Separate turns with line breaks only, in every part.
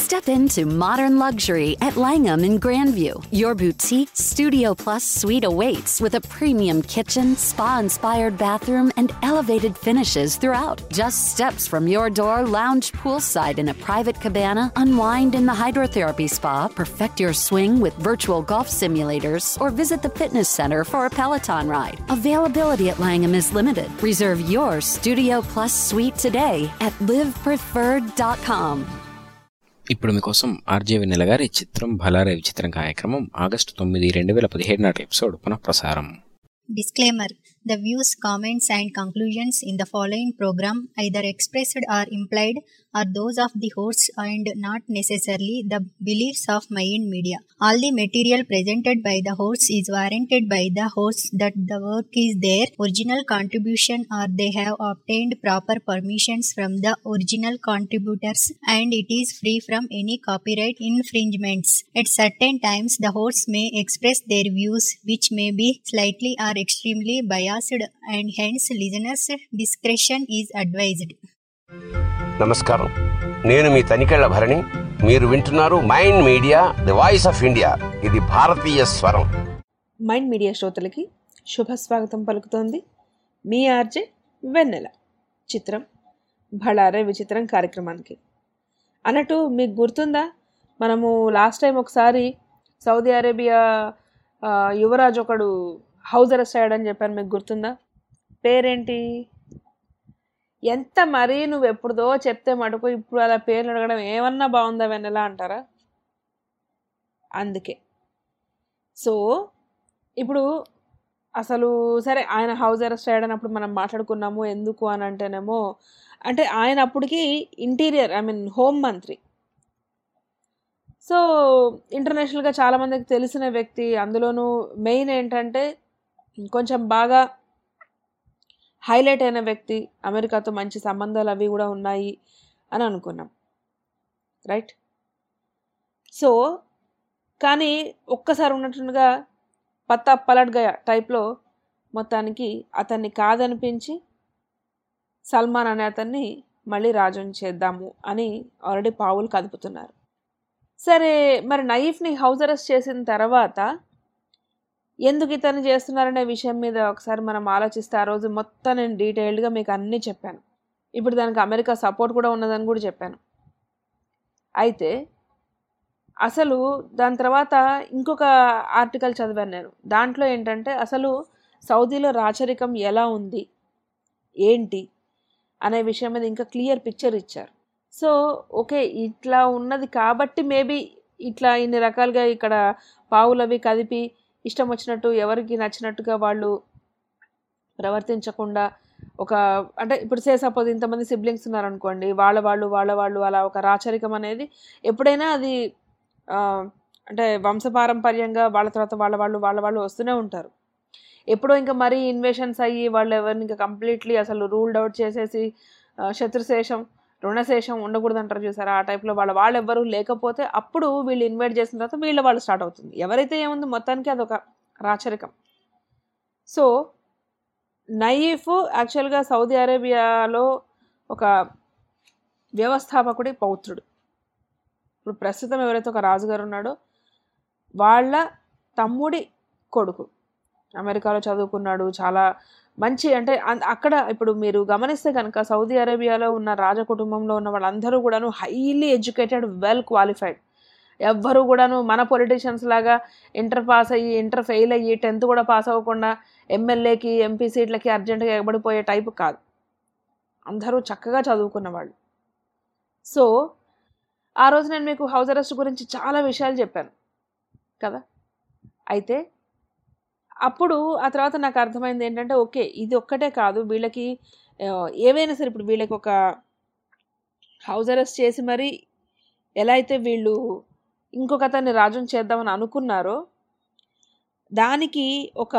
Step into modern luxury at Langham in Grandview. Your boutique Studio Plus suite awaits with a premium kitchen, spa inspired bathroom, and elevated finishes throughout. Just steps from your door, lounge poolside in a private cabana, unwind in the hydrotherapy spa, perfect your swing with virtual golf simulators, or visit the fitness center for a Peloton ride. Availability at Langham is limited. Reserve your Studio Plus suite today at livepreferred.com.
ఇప్పుడు మీకోసం RJ వెన్నెల గారి చిత్రం భలారే విచిత్రం కార్యక్రమం August తొమ్మిది రెండు వేల పదిహేడు నాటి ఎపిసోడ్ పునఃప్రసారం
Disclaimer The views, comments, and conclusions in the following program, either expressed or implied, are those of the hosts and not necessarily the beliefs of Mayan Media. All the material presented by the hosts is warranted by the hosts that the work is their original contribution or they have obtained proper permissions from the original contributors and it is free from any copyright infringements. At certain times, the hosts may express their views which may be slightly or extremely biased and hence listeners' discretion is advised.
నమస్కారం నేను మీ తనికెళ్ల భరణి మీరు వింటున్నారు Mind Media the voice of India ఇది భారతీయ స్వరం
mind media శ్రోతలకి శుభ స్వాగతం పలుకుతోంది మీ ఆర్జే వెన్నెల చిత్రం భళారే విచిత్రం కార్యక్రమానికి అన్నట్టు మీకు గుర్తుందా మనము లాస్ట్ టైం ఒకసారి సౌదీ అరేబియా ఆ, యువరాజు ఒకడు హౌస్ అరెస్ట్ అయ్యాడని చెప్పాను మీకు గుర్తుందా పేరేంటి ఎంత మరీ నువ్వు ఎప్పుడుదో చెప్తే మటుకు ఇప్పుడు అలా పేర్లు అడగడం ఏమన్నా బాగుందా వెన్నెలా అంటారా అందుకే సో ఇప్పుడు అసలు సరే ఆయన హౌస్ అరెస్ట్ అయ్యాడనప్పుడు మనం మాట్లాడుకున్నాము ఎందుకు అని అంటేనేమో అంటే ఆయన అప్పటికి ఇంటీరియర్ ఐ మీన్ హోమ్ మంత్రి సో ఇంటర్నేషనల్గా చాలామందికి తెలిసిన వ్యక్తి అందులోనూ మెయిన్ ఏంటంటే కొంచెం బాగా హైలైట్ అయిన వ్యక్తి అమెరికాతో మంచి సంబంధాలు అవి కూడా ఉన్నాయి అని అనుకున్నాం రైట్ సో కానీ ఒక్కసారి ఉన్నట్టుగా పత్తా పలట్గయ టైప్లో మొత్తానికి అతన్ని కాదనిపించి సల్మాన్ అనే అతన్ని మళ్ళీ రాజుని చేద్దాము అని ఆల్రెడీ పావులు కదుపుతున్నారు సరే మరి నయీఫ్ని హౌస్ అరెస్ట్ చేసిన తర్వాత ఎందుకు ఇతను చేస్తున్నారనే విషయం మీద ఒకసారి మనం ఆలోచిస్తే ఆ రోజు మొత్తం నేను డీటెయిల్డ్గా మీకు అన్నీ చెప్పాను ఇప్పుడు దానికి అమెరికా సపోర్ట్ కూడా ఉన్నదని కూడా చెప్పాను అయితే అసలు దాని తర్వాత ఇంకొక ఆర్టికల్ చదివాను నేను దాంట్లో ఏంటంటే అసలు సౌదీలో రాచరికం ఎలా ఉంది ఏంటి అనే విషయం మీద ఇంకా క్లియర్ పిక్చర్ ఇచ్చారు సో ఓకే ఇట్లా ఉన్నది కాబట్టి మేబీ ఇట్లా ఇన్ని రకాలుగా ఇక్కడ పావులవి కదిపి ఇష్టం వచ్చినట్టు ఎవరికి నచ్చినట్టుగా వాళ్ళు ప్రవర్తించకుండా ఒక అంటే ఇప్పుడు సే సపోజ్ ఇంతమంది సిబ్లింగ్స్ ఉన్నారనుకోండి వాళ్ళ వాళ్ళు వాళ్ళ వాళ్ళు అలా ఒక రాచరికం అనేది ఎప్పుడైనా అది ఆ, అంటే వంశపారంపర్యంగా వాళ్ళ తర్వాత వాళ్ళ వాళ్ళు వాళ్ళ వాళ్ళు వస్తూనే ఉంటారు ఎప్పుడో ఇంకా మరీ ఇన్వేషన్స్ అయ్యి వాళ్ళు ఎవరిని ఇంకా కంప్లీట్లీ అసలు రూల్డ్ అవుట్ చేసేసి ఆ, శత్రుశేషం రుణశేషం ఉండకూడదు అంటారు చూసారా ఆ టైప్లో వాళ్ళ వాళ్ళు ఎవ్వరు లేకపోతే అప్పుడు వీళ్ళు ఇన్వైట్ చేసిన తర్వాత వీళ్ళ వాళ్ళు స్టార్ట్ అవుతుంది ఎవరైతే ఏముంది మొత్తానికి అదొక రాచరికం సో నయీఫ్ యాక్చువల్గా సౌదీ అరేబియాలో ఒక వ్యవస్థాపకుడి పౌత్రుడు ఇప్పుడు ప్రస్తుతం ఎవరైతే ఒక రాజుగారు ఉన్నాడో వాళ్ళ తమ్ముడి కొడుకు అమెరికాలో చదువుకున్నాడు చాలా మంచి అంటే అన్- అక్కడ ఇప్పుడు మీరు గమనిస్తే కనుక సౌదీ అరేబియాలో ఉన్న రాజ కుటుంబంలో ఉన్న వాళ్ళందరూ కూడాను హైలీ ఎడ్యుకేటెడ్ వెల్ క్వాలిఫైడ్ ఎవ్వరు కూడాను మన పొలిటీషియన్స్ లాగా ఇంటర్ పాస్ అయ్యి ఇంటర్ ఫెయిల్ అయ్యి టెన్త్ కూడా పాస్ అవ్వకుండా ఎమ్మెల్యేకి ఎంపీ సీట్లకి అర్జెంటుగా ఎగబడిపోయే టైపు కాదు అందరూ చక్కగా చదువుకున్న వాళ్ళు సో ఆ రోజు నేను మీకు హౌస్ అరెస్ట్ గురించి చాలా విషయాలు చెప్పాను కదా అయితే అప్పుడు ఆ తర్వాత నాకు అర్థమైంది ఏంటంటే ఓకే ఇది ఒక్కటే కాదు వీళ్ళకి ఆ, ఏవైనా సరే ఇప్పుడు వీళ్ళకి ఒక హౌస్ అరెస్ట్ చేసి మరి ఎలా అయితే వీళ్ళు ఇంకొక అతన్ని రాజుని చేద్దామని అనుకున్నారో దానికి ఒక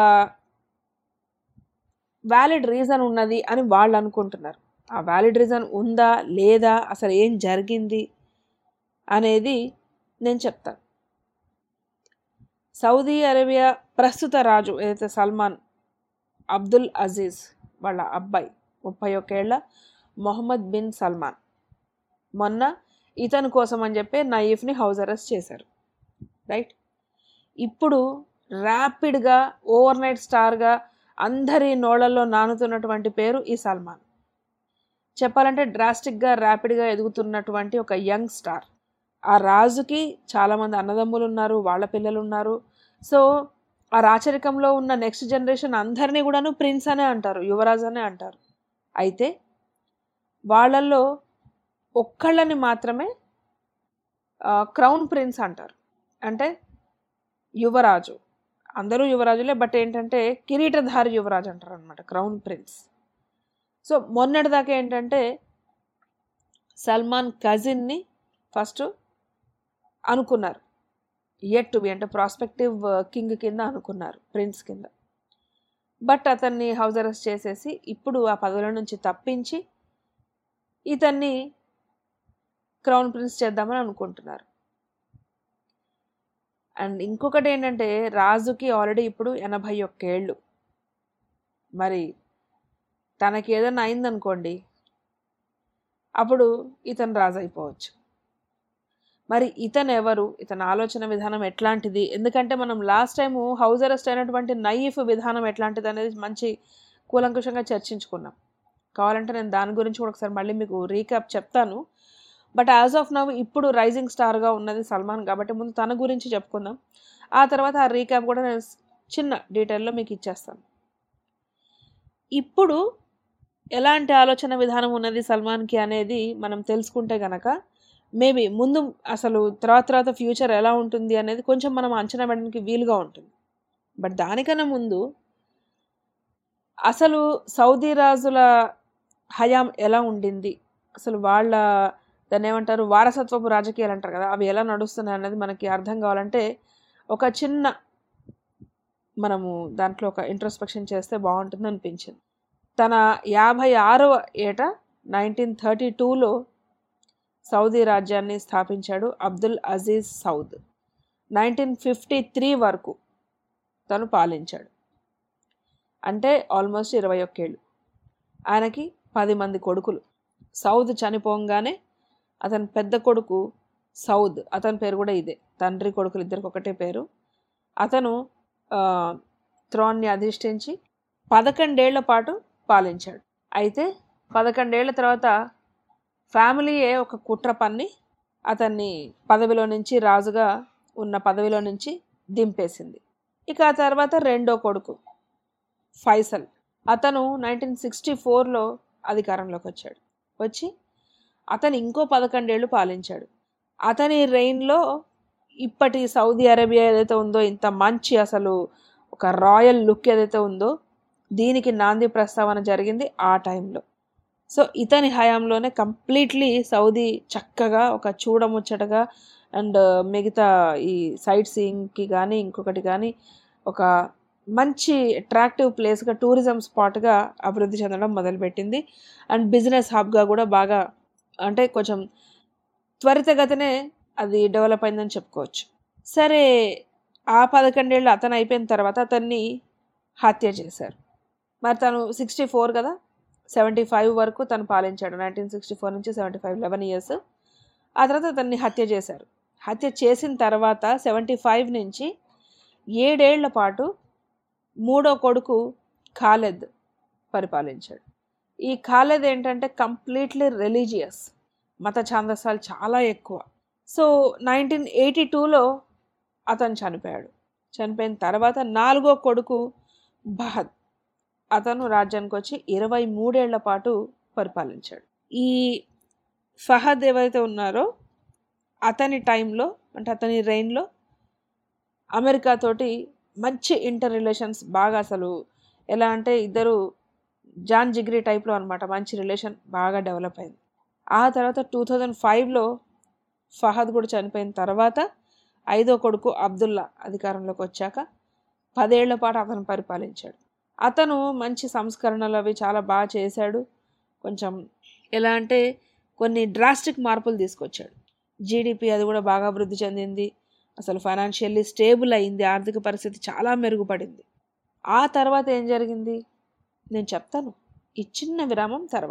వ్యాలిడ్ రీజన్ ఉన్నది అని వాళ్ళు అనుకుంటున్నారు ఆ వ్యాలిడ్ రీజన్ ఉందా లేదా అసలు ఏం జరిగింది అనేది నేను చెప్తాను సౌదీ అరేబియా ప్రస్తుత రాజు ఏదైతే సల్మాన్ అబ్దుల్ అజీజ్ వాళ్ళ అబ్బాయి ముప్పై ఒకేళ్ల మొహమ్మద్ బిన్ సల్మాన్ మొన్న ఇతని కోసం అని చెప్పి నయీఫ్ని హౌస్ అరెస్ట్ చేశారు రైట్ ఇప్పుడు ర్యాపిడ్గా ఓవర్ నైట్ స్టార్గా అందరి నోళ్లలో నానుతున్నటువంటి పేరు ఈ సల్మాన్ చెప్పాలంటే డ్రాస్టిక్గా ర్యాపిడ్గా ఎదుగుతున్నటువంటి ఒక యంగ్ స్టార్ ఆ రాజుకి చాలామంది అన్నదమ్ములు ఉన్నారు వాళ్ళ పిల్లలు ఉన్నారు సో ఆ రాచరికంలో ఉన్న నెక్స్ట్ జనరేషన్ అందరినీ కూడాను ప్రిన్స్ అనే అంటారు యువరాజు అనే అంటారు అయితే వాళ్ళల్లో ఒక్కళ్ళని మాత్రమే క్రౌన్ ప్రిన్స్ అంటారు అంటే యువరాజు అందరూ యువరాజులే బట్ ఏంటంటే కిరీటధారి యువరాజు అంటారు అనమాట క్రౌన్ ప్రిన్స్ సో మొన్నటిదాకా ఏంటంటే సల్మాన్ కజిన్ని ఫస్ట్ అనుకున్నారు ఎట్ టు బి అంటే ప్రాస్పెక్టివ్ కింగ్ కింద అనుకున్నారు ప్రిన్స్ కింద బట్ అతన్ని హౌస్ అరెస్ట్ చేసేసి ఇప్పుడు ఆ పదవుల నుంచి తప్పించి ఇతన్ని క్రౌన్ ప్రిన్స్ చేద్దామని అనుకుంటున్నారు అండ్ ఇంకొకటి ఏంటంటే రాజుకి ఆల్రెడీ ఇప్పుడు ఎనభై ఒక్కేళ్ళు మరి తనకి ఏదైనా అయిందనుకోండి అప్పుడు ఇతను రాజు అయిపోవచ్చు మరి ఇతను ఎవరు ఇతని ఆలోచన విధానం ఎట్లాంటిది ఎందుకంటే మనం లాస్ట్ టైం హౌస్ అరెస్ట్ అయినటువంటి నయీఫ్ విధానం ఎట్లాంటిది అనేది మంచి కూలంకుషంగా చర్చించుకున్నాం కావాలంటే నేను దాని గురించి కూడా ఒకసారి మళ్ళీ మీకు రీక్యాప్ చెప్తాను బట్ యాజ్ ఆఫ్ నవ్ ఇప్పుడు రైజింగ్ స్టార్గా ఉన్నది సల్మాన్ కాబట్టి ముందు తన గురించి చెప్పుకుందాం ఆ తర్వాత ఆ రీక్యాప్ కూడా నేను చిన్న డీటెయిల్లో మీకు ఇచ్చేస్తాను ఇప్పుడు ఎలాంటి ఆలోచన విధానం ఉన్నది సల్మాన్కి అనేది మనం తెలుసుకుంటే గనక మేబీ ముందు అసలు తర్వాత తర్వాత ఫ్యూచర్ ఎలా ఉంటుంది అనేది కొంచెం మనం అంచనా వేయడానికి వీలుగా ఉంటుంది బట్ దానికన్నా ముందు అసలు సౌదీ రాజుల హయాం ఎలా ఉండింది అసలు వాళ్ళ దాన్ని ఏమంటారు వారసత్వపు రాజకీయాలు అంటారు కదా అవి ఎలా నడుస్తున్నాయి అనేది మనకి అర్థం కావాలంటే ఒక చిన్న మనము దాంట్లో ఒక ఇంట్రోస్పెక్షన్ చేస్తే బాగుంటుంది అనిపించింది తన యాభై ఆరవ ఏట నైన్టీన్ థర్టీ టూలో సౌదీ రాజ్యాన్ని స్థాపించాడు Abdul Aziz Saud nineteen fifty three వరకు తను పాలించాడు అంటే ఆల్మోస్ట్ ఇరవై ఒక్కేళ్ళు ఆయనకి పది మంది కొడుకులు సౌద్ చనిపోగానే అతని పెద్ద కొడుకు సౌద్ అతని పేరు కూడా ఇదే తండ్రి కొడుకులు ఇద్దరికి ఒకటే పేరు అతను త్రోన్ని అధిష్ఠించి పదకొండేళ్ల పాటు పాలించాడు అయితే పదకొండేళ్ల తర్వాత ఫ్యామిలీయే ఒక కుట్ర పన్ని అతన్ని పదవిలో నుంచి రాజుగా ఉన్న పదవిలో నుంచి దింపేసింది ఇక ఆ తర్వాత రెండో కొడుకు ఫైసల్ అతను నైన్టీన్ సిక్స్టీ ఫోర్లో అధికారంలోకి వచ్చాడు వచ్చి అతను ఇంకో పదకొండేళ్ళు పాలించాడు అతని రెయిన్లో ఇప్పటి సౌదీ అరేబియా ఏదైతే ఉందో ఇంత మంచి అసలు ఒక రాయల్ లుక్ ఏదైతే ఉందో దీనికి నాంది ప్రస్తావన జరిగింది ఆ టైంలో సో ఇతని హయాంలోనే కంప్లీట్లీ సౌదీ చక్కగా ఒక చూడముచ్చటగా అండ్ మిగతా ఈ సైట్ సీయింగ్కి కానీ ఇంకొకటి కానీ ఒక మంచి అట్రాక్టివ్ ప్లేస్గా టూరిజం స్పాట్గా అభివృద్ధి చెందడం మొదలుపెట్టింది అండ్ బిజినెస్ హబ్గా కూడా బాగా అంటే కొంచెం త్వరితగతినే అది డెవలప్ అయిందని చెప్పుకోవచ్చు సరే ఆ పదకొండేళ్ళు అతను అయిపోయిన తర్వాత అతన్ని హత్య చేశారు మరి తను సిక్స్టీ ఫోర్ కదా సెవెంటీ ఫైవ్ వరకు తను పాలించాడు నైన్టీన్ సిక్స్టీ ఫోర్ నుంచి సెవెంటీ ఫైవ్ లెవెన్ ఇయర్స్ ఆ తర్వాత అతన్ని హత్య చేశారు హత్య చేసిన తర్వాత సెవెంటీ ఫైవ్ నుంచి ఏడేళ్ల పాటు మూడో కొడుకు ఖాలెద్ పరిపాలించాడు ఈ ఖాలెద్ ఏంటంటే కంప్లీట్లీ రిలీజియస్ మత ఛాందసాలు చాలా ఎక్కువ సో నైన్టీన్ ఎయిటీ టూలో అతను చనిపోయాడు చనిపోయిన తర్వాత నాలుగో కొడుకు బహద్ అతను రాజ్యానికి వచ్చి ఇరవై మూడేళ్ల పాటు పరిపాలించాడు ఈ ఫహద్ ఏవైతే ఉన్నారో అతని టైంలో అంటే అతని రెయిన్లో అమెరికా తోటి మంచి ఇంటర్ రిలేషన్స్ బాగా అసలు ఎలా అంటే ఇద్దరు జాన్ జిగ్రీ టైప్లో అనమాట మంచి రిలేషన్ బాగా డెవలప్ అయింది ఆ తర్వాత టూ థౌజండ్ ఫైవ్లో ఫహద్ కూడా చనిపోయిన తర్వాత ఐదో కొడుకు అబ్దుల్లా అధికారంలోకి వచ్చాక పదేళ్ల పాటు అతను పరిపాలించాడు అతను మంచి సంస్కరణలు అవి చాలా బాగా చేశాడు కొంచెం ఎలా అంటే కొన్ని డ్రాస్టిక్ మార్పులు తీసుకొచ్చాడు జీడిపి అది కూడా బాగా అభివృద్ధి చెందింది అసలు ఫైనాన్షియల్లీ స్టేబుల్ అయింది ఆర్థిక పరిస్థితి చాలా మెరుగుపడింది ఆ తర్వాత ఏం జరిగింది నేను చెప్తాను ఈ చిన్న విరామం తర్వాత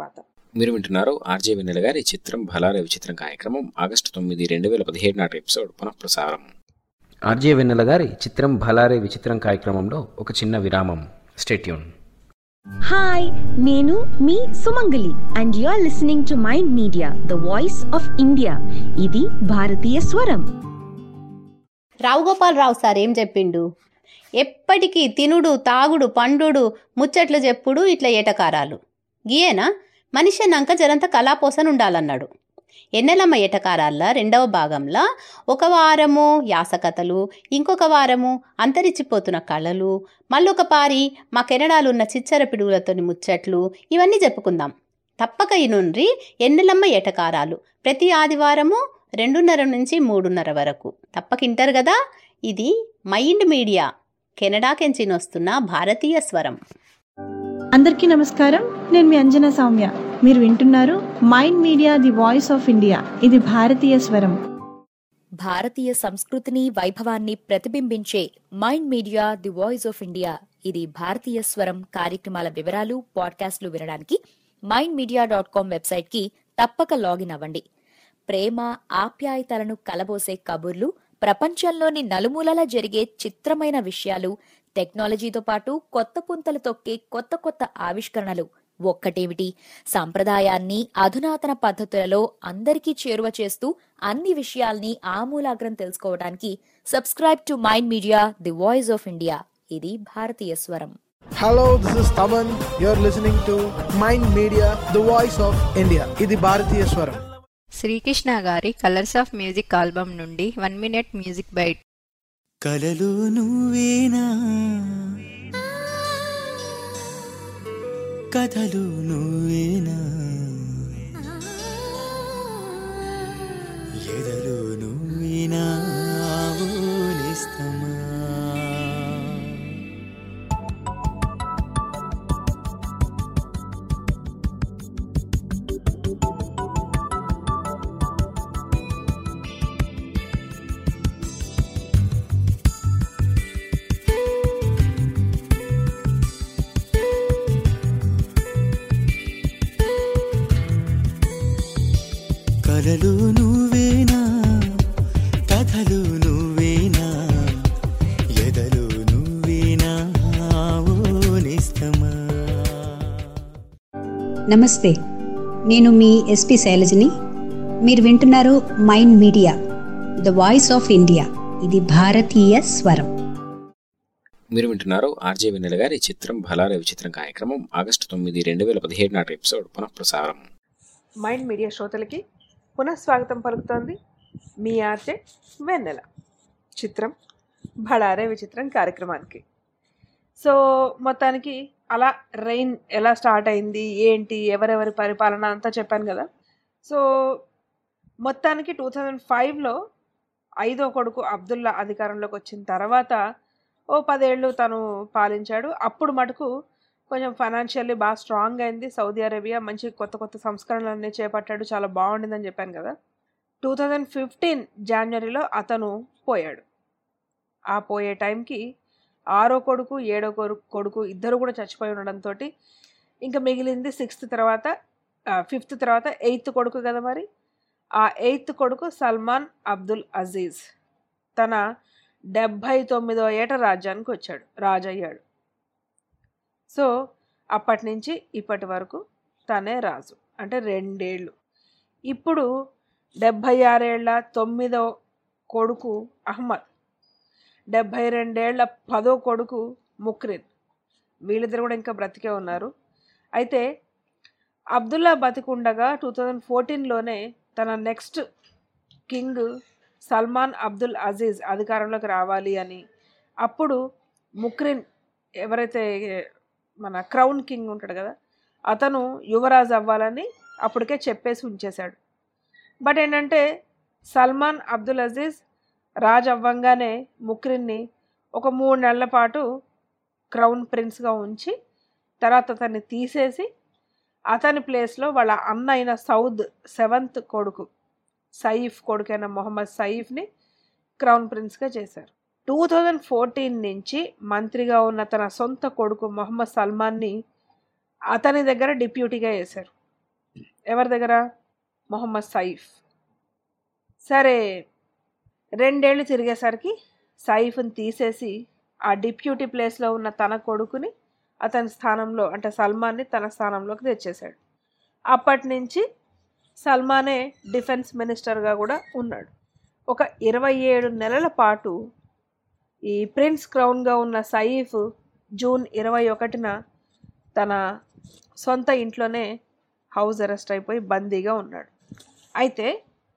మీరు వింటున్నారు ఆర్జే వెన్నెల గారి చిత్రం భలారే విచిత్రం కార్యక్రమం ఆగస్టు తొమ్మిది రెండు వేల పదిహేడు నాటి ఎపిసోడ్ పునఃప్రసారం ఆర్జే వెన్నెల గారి చిత్రం భలారే విచిత్రం కార్యక్రమంలో ఒక చిన్న విరామం స్టేట్యూన్
హాయ్ నేను మీ Sumangali and you are listening to Mind Media the voice of India ఇది భారతీయ స్వరం
రావు గోపాల్ రావు సార్ ఏం చెప్పిండు ఎప్పటికీ తినుడు తాగుడు పండుడు ముచ్చట్లు చెప్పుడు ఇట్లా ఏటకారాలు గీయేనా మనిషి అన్నాక జరంత కళాపోసన ఉండాలన్నాడు ఎన్నెలమ్మ ఏటకారాల్లో రెండవ భాగంలో ఒక వారము యాసకథలు ఇంకొక వారము అంతరించిపోతున్న కళలు మళ్ళొక పారి మా కెనడాలు ఉన్న చిచ్చర పిడుగులతోని ముచ్చట్లు ఇవన్నీ చెప్పుకుందాం తప్పక ఇనుండ్రి ఎన్నెలమ్మ ఏటకారాలు ప్రతి ఆదివారము రెండున్నర నుంచి మూడున్నర వరకు తప్పకింటారు కదా ఇది మైండ్ మీడియా కెనడాకెంచిన వస్తున్న భారతీయ స్వరం
అందరికీ నమస్కారం నేను మీ అంజనా సౌమ్య మీరు వింటున్నారు Mind Media the voice of India ఇది భారతీయ స్వరం
భారతీయ సంస్కృతిని వైభవాన్ని ప్రతిబింబించే Mind Media the voice of India ఇది భారతీయ స్వరం కార్యక్రమాల వివరాలు పాడ్కాస్ట్లు వినడానికి మైండ్ మీడియా డాట్ కామ్ వెబ్సైట్కి తప్పక లాగిన్ అవ్వండి ప్రేమ ఆప్యాయతలను కలబోసే కబుర్లు ప్రపంచంలోని నలుమూలలా జరిగే చిత్రమైన విషయాలు టెక్నాలజీతో పాటు కొత్త పుంతలు తొక్కే కొత్త కొత్త ఆవిష్కరణలు ఒక్కటేమిటి సాంప్రదాయాన్ని అధునాతన పద్ధతులలో అందరికీ చేరువ చేస్తూ అన్ని విషయాల్ని ఆమూలాగ్రం తెలుసుకోవడానికి subscribe to Mind Media the voice of India ఇది భారతీయ స్వరం
Hello, this is Taman. You're listening to Mind Media, the voice of India. ఇది భారతీయ స్వరం
శ్రీకృష్ణ గారి కలర్స్ ఆఫ్ మ్యూజిక్ ఆల్బమ్ నుండి వన్ మినిట్ మ్యూజిక్ బైట్
కలలు నువ్వేనా కథలు నువ్వేనా ఎదలు నువ్వేనా ఆవులిస్తమా కలలు నువ్వేనా కథలు నువ్వేనా ఎదలు నువ్వేనా ఓనిస్తమా
నమస్తే నేను మీ ఎస్పి శైలజని మీరు వింటున్నారు Mind Media the voice of India ఇది భారతీయ స్వరం
మీరు వింటున్నారు ఆర్జే వెన్నెల గారి చిత్రం భలారే విచిత్రం కార్యక్రమం ఆగస్టు తొమ్మిది రెండు వేల పదిహేడు నాటి ఎపిసోడ్ పునఃప్రసారం
మైండ్ మీడియా శ్రోతలకి పునఃస్వాగతం పలుకుతోంది మీ ఆర్జే వెన్నెల చిత్రం భడారే విచిత్రం కార్యక్రమానికి సో మొత్తానికి అలా రెయిన్ ఎలా స్టార్ట్ అయింది ఏంటి ఎవరెవరి పరిపాలన అంతా చెప్పాను కదా సో మొత్తానికి టూ థౌజండ్ ఫైవ్లో ఐదో కొడుకు అబ్దుల్లా అధికారంలోకి వచ్చిన తర్వాత ఓ పదేళ్ళు తను పాలించాడు అప్పుడు మటుకు కొంచెం ఫైనాన్షియల్లీ బాగా స్ట్రాంగ్ అయింది సౌదీ అరేబియా మంచి కొత్త కొత్త సంస్కరణలన్నీ చేపట్టాడు చాలా బాగుండిందని చెప్పాను కదా టూ థౌజండ్ ఫిఫ్టీన్ జనవరిలో అతను పోయాడు ఆ పోయే టైంకి ఆరో కొడుకు ఏడో కొడుకు కొడుకు ఇద్దరు కూడా చచ్చిపోయి ఉండడంతో ఇంకా మిగిలింది సిక్స్త్ తర్వాత ఫిఫ్త్ తర్వాత ఎయిత్ కొడుకు కదా మరి ఆ ఎయిత్ కొడుకు సల్మాన్ అబ్దుల్ అజీజ్ తన డెబ్భై తొమ్మిదో ఏట రాజ్యానికి వచ్చాడు రాజయ్యాడు సో అప్పటి నుంచి ఇప్పటి వరకు తనే రాజు అంటే రెండేళ్ళు ఇప్పుడు డెబ్భై ఆరేళ్ల తొమ్మిదో కొడుకు అహ్మద్ డెబ్భై రెండేళ్ల పదో కొడుకు ముక్రిన్ వీళ్ళిద్దరు కూడా ఇంకా బ్రతికే ఉన్నారు అయితే అబ్దుల్లా బతికుండగా టూ థౌజండ్ ఫోర్టీన్లోనే తన next king Salman Abdul Aziz అధికారంలోకి రావాలి అని అప్పుడు ముక్రిన్ ఎవరైతే మన క్రౌన్ కింగ్ ఉంటాడు కదా అతను యువరాజు అవ్వాలని అప్పటికే చెప్పేసి ఉంచేశాడు బట్ ఏంటంటే సల్మాన్ అబ్దుల్ అజీజ్ రాజ్ అవ్వంగానే ముక్రిన్ని ఒక మూడు నెలల పాటు క్రౌన్ ప్రిన్స్గా ఉంచి తర్వాత అతన్ని తీసేసి అతని ప్లేస్లో వాళ్ళ అన్న అయిన సౌద్ సెవెంత్ కొడుకు సయీఫ్ కొడుకైన మొహమ్మద్ సయీఫ్ని క్రౌన్ ప్రిన్స్గా చేశారు టూ థౌజండ్ ఫోర్టీన్ నుంచి మంత్రిగా ఉన్న తన సొంత కొడుకు మొహమ్మద్ సల్మాన్ని అతని దగ్గర డిప్యూటీగా వేశారు ఎవరి దగ్గర మొహమ్మద్ సైఫ్ సరే రెండేళ్ళు తిరిగేసరికి సైఫ్ని తీసేసి ఆ డిప్యూటీ ప్లేస్లో ఉన్న తన కొడుకుని అతని స్థానంలో అంటే సల్మాన్ని తన స్థానంలోకి తెచ్చేశాడు అప్పటి నుంచి సల్మానే డిఫెన్స్ మినిస్టర్గా కూడా ఉన్నాడు ఒక ఇరవై ఏడు నెలల పాటు ఈ ప్రిన్స్ క్రౌన్గా ఉన్న సయీఫ్ జూన్ ఇరవై ఒకటిన తన సొంత ఇంట్లోనే హౌస్ అరెస్ట్ అయిపోయి బందీగా ఉన్నాడు అయితే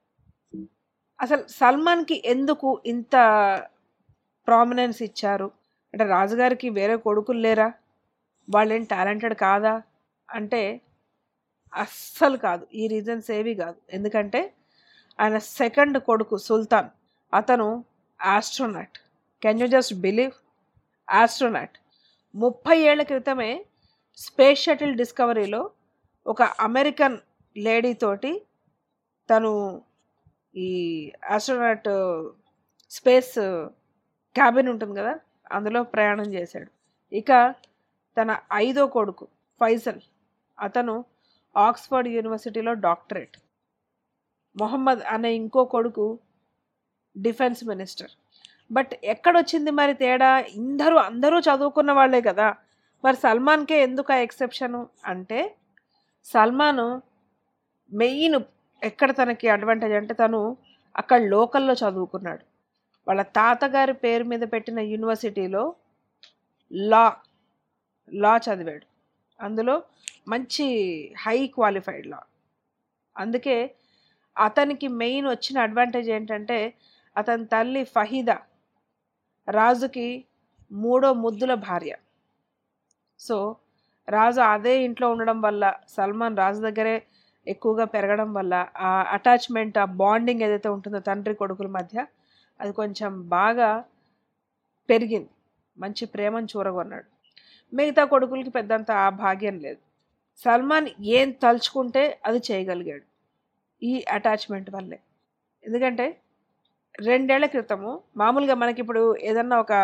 అసలు సల్మాన్కి ఎందుకు ఇంత ప్రామినెన్స్ ఇచ్చారు అంటే రాజుగారికి వేరే కొడుకులు లేరా వాళ్ళేం టాలెంటెడ్ కాదా అంటే అస్సలు కాదు ఈ రీజన్స్ ఏవి కాదు ఎందుకంటే ఆయన సెకండ్ కొడుకు సుల్తాన్ అతను astronaut can you just believe astronaut ముప్పై ఏళ్ల క్రితమే స్పేస్ షటిల్ డిస్కవరీలో ఒక అమెరికన్ లేడీ తోటి తను ఈ ఆస్ట్రోనాట్ స్పేస్ క్యాబిన్ ఉంటుంది కదా అందులో ప్రయాణం చేశాడు ఇక తన ఐదో కొడుకు ఫైజల్ అతను ఆక్స్ఫర్డ్ యూనివర్సిటీలో డాక్టరేట్ మొహమ్మద్ అనే ఇంకో కొడుకు డిఫెన్స్ మినిస్టర్ బట్ ఎక్కడొచ్చింది మరి తేడా ఇందరూ అందరూ చదువుకున్న వాళ్ళే కదా మరి సల్మాన్కే ఎందుకు ఆ ఎక్సెప్షను అంటే సల్మాను మెయిన్ ఎక్కడ తనకి అడ్వాంటేజ్ అంటే తను అక్కడ లోకల్లో చదువుకున్నాడు వాళ్ళ తాతగారి పేరు మీద పెట్టిన యూనివర్సిటీలో లా లా చదివాడు అందులో మంచి హై క్వాలిఫైడ్ లా అందుకే అతనికి మెయిన్ వచ్చిన అడ్వాంటేజ్ ఏంటంటే అతని తల్లి ఫహీదా రాజుకి మూడో ముద్దుల భార్య సో రాజు అదే ఇంట్లో ఉండడం వల్ల సల్మాన్ రాజు దగ్గరే ఎక్కువగా పెరగడం వల్ల ఆ అటాచ్మెంట్ ఆ బాండింగ్ ఏదైతే ఉంటుందో తండ్రి కొడుకుల మధ్య అది కొంచెం బాగా పెరిగింది మంచి ప్రేమను చూరగొన్నాడు మిగతా కొడుకులకి పెద్దంత ఆ భాగ్యం లేదు సల్మాన్ ఏం తలుచుకుంటే అది చేయగలిగాడు ఈ అటాచ్మెంట్ వల్లే ఎందుకంటే రెండేళ్ల క్రితము మామూలుగా మనకి ఇప్పుడు ఏదన్నా ఒక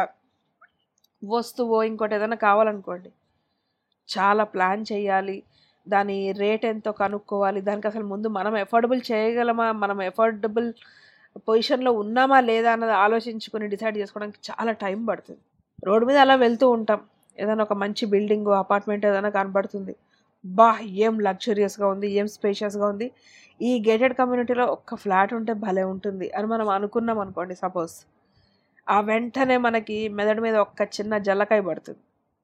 వస్తువో ఇంకోటి ఏదైనా కావాలనుకోండి చాలా ప్లాన్ చేయాలి దాని రేట్ ఎంతో కనుక్కోవాలి దానికి అసలు ముందు మనం ఎఫోర్డబుల్ చేయగలమా మనం ఎఫోర్డబుల్ పొజిషన్లో ఉన్నామా లేదా అన్నది ఆలోచించుకొని డిసైడ్ చేసుకోవడానికి చాలా టైం పడుతుంది రోడ్డు మీద అలా వెళ్తూ ఉంటాం ఏదైనా ఒక మంచి బిల్డింగ్ అపార్ట్మెంట్ ఏదైనా కనబడుతుంది బా ఏం లగ్జరియస్గా ఉంది ఏం స్పేషియస్గా ఉంది ఈ గేటెడ్ కమ్యూనిటీలో ఒక్క ఫ్లాట్ ఉంటే భలే ఉంటుంది అని మనం అనుకున్నాం అనుకోండి సపోజ్ ఆ వెంటనే మనకి మెదడు మీద ఒక్క చిన్న జల్లకాయ పడుతుంది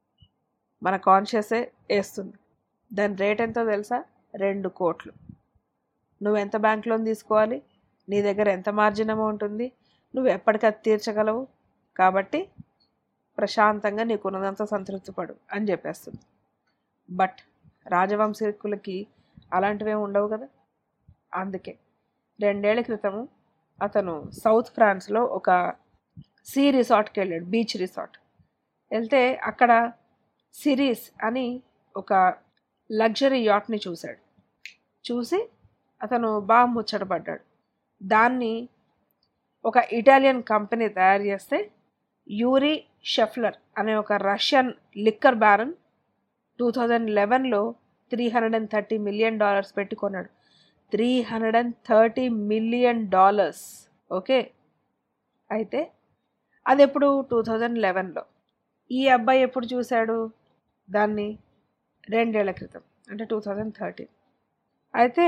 మన కాన్షియసే వేస్తుంది దాని రేట్ ఎంతో తెలుసా రెండు కోట్లు నువ్వు ఎంత బ్యాంక్ లోన్ తీసుకోవాలి నీ దగ్గర ఎంత మార్జిన్ అమౌంట్ ఉంది నువ్వు ఎప్పటికీ అది తీర్చగలవు కాబట్టి ప్రశాంతంగా నీకు ఉన్నదంతా సంతృప్తి పడు అని చెప్పేస్తుంది బట్ రాజవంశీకులకి అలాంటివే ఉండవు కదా అందుకే రెండేళ్ల క్రితము అతను సౌత్ ఫ్రాన్స్లో ఒక సీ రిసార్ట్కి వెళ్ళాడు బీచ్ రిసార్ట్ వెళ్తే అక్కడ సిరీస్ అని ఒక లగ్జరీ యాట్ని చూశాడు చూసి అతను బాగా ముచ్చటపడ్డాడు దాన్ని ఒక ఇటాలియన్ కంపెనీ తయారు చేస్తే యూరి షెఫ్లర్ అనే ఒక Russian liquor baron two thousand లెవెన్లో three hundred and thirty million dollars పెట్టి కొన్నాడు three hundred and thirty million dollars okay అయితే అది ఎప్పుడు టూ థౌజండ్ లెవెన్లో ఈ అబ్బాయి ఎప్పుడు చూశాడు దాన్ని రెండేళ్ల క్రితం అంటే టూ థౌజండ్ థర్టీన్ అయితే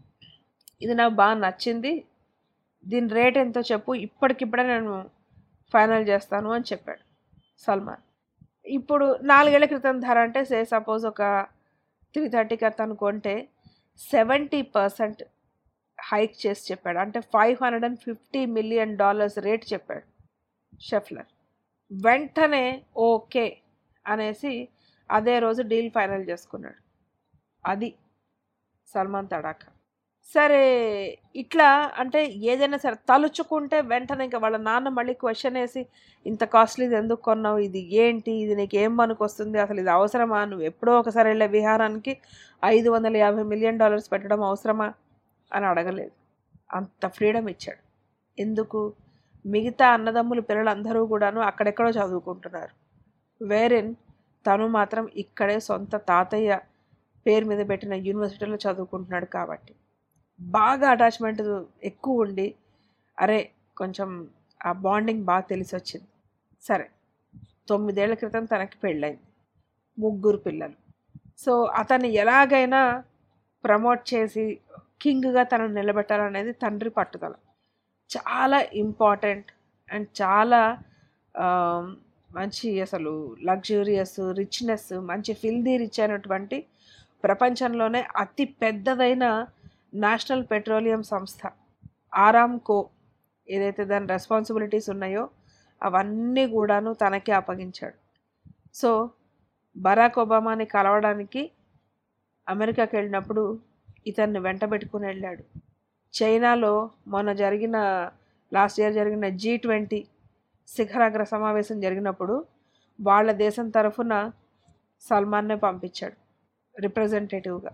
ఇది నాకు బాగా నచ్చింది దీని రేట్ ఎంతో చెప్పు ఇప్పటికిప్పుడే నేను ఫైనల్ చేస్తాను అని చెప్పాడు సల్మాన్ ఇప్పుడు నాలుగేళ్ల క్రితం ధర అంటే సే సపోజ్ ఒక త్రీ థర్టీకి అతను కొంటే సెవెంటీ పర్సెంట్ హైక్ చేసి చెప్పాడు అంటే five hundred and fifty million dollars rate చెప్పాడు షెఫ్లర్ వెంటనే ఓకే అనేసి అదే రోజు డీల్ ఫైనల్ చేసుకున్నాడు అది సల్మాన్ తడాక సరే ఇట్లా అంటే ఏదైనా సరే తలుచుకుంటే వెంటనే ఇంకా వాళ్ళ నాన్న మళ్ళీ క్వశ్చన్ వేసి ఇంత కాస్ట్లీది ఎందుకు కొన్నావు ఇది ఏంటి ఇది నీకు ఏం మనకు వస్తుంది అసలు ఇది అవసరమా నువ్వు ఎప్పుడో ఒకసారి వెళ్ళే విహారానికి ఐదు వందల యాభై మిలియన్ డాలర్స్ పెట్టడం అవసరమా అని అడగలేదు అంత ఫ్రీడమ్ ఇచ్చాడు ఎందుకు మిగతా అన్నదమ్ములు పిల్లలందరూ కూడాను అక్కడెక్కడో చదువుకుంటున్నారు వేరెన్ తను మాత్రం ఇక్కడే సొంత తాతయ్య పేరు మీద పెట్టిన యూనివర్సిటీలో చదువుకుంటున్నాడు కాబట్టి బాగా అటాచ్మెంట్ ఎక్కువ ఉండి అరే కొంచెం ఆ బాండింగ్ బాగా తెలిసి వచ్చింది సరే తొమ్మిదేళ్ల క్రితం తనకి పెళ్ళైంది ముగ్గురు పిల్లలు సో అతన్ని ఎలాగైనా ప్రమోట్ చేసి కింగ్గా తనను నిలబెట్టాలనేది తండ్రి పట్టుదల చాలా ఇంపార్టెంట్ అండ్ చాలా ఆ, మంచి అసలు లగ్జూరియస్ రిచ్నెస్ మంచి ఫిల్దీ రిచ్ అయినటువంటి ప్రపంచంలోనే అతి పెద్దదైన నేషనల్ పెట్రోలియం సంస్థ ఆరామ్కో ఏదైతే దాని రెస్పాన్సిబిలిటీస్ ఉన్నాయో అవన్నీ కూడాను తనకే అప్పగించాడు సో బరాక్ ఒబామాని కలవడానికి అమెరికాకి వెళ్ళినప్పుడు ఇతన్ని వెంటబెట్టుకుని వెళ్ళాడు చైనాలో మొన్న జరిగిన లాస్ట్ ఇయర్ జరిగిన జీ ట్వంటీ శిఖరాగ్ర సమావేశం జరిగినప్పుడు వాళ్ళ దేశం తరఫున సల్మాన్నే పంపించాడు రిప్రజెంటేటివ్గా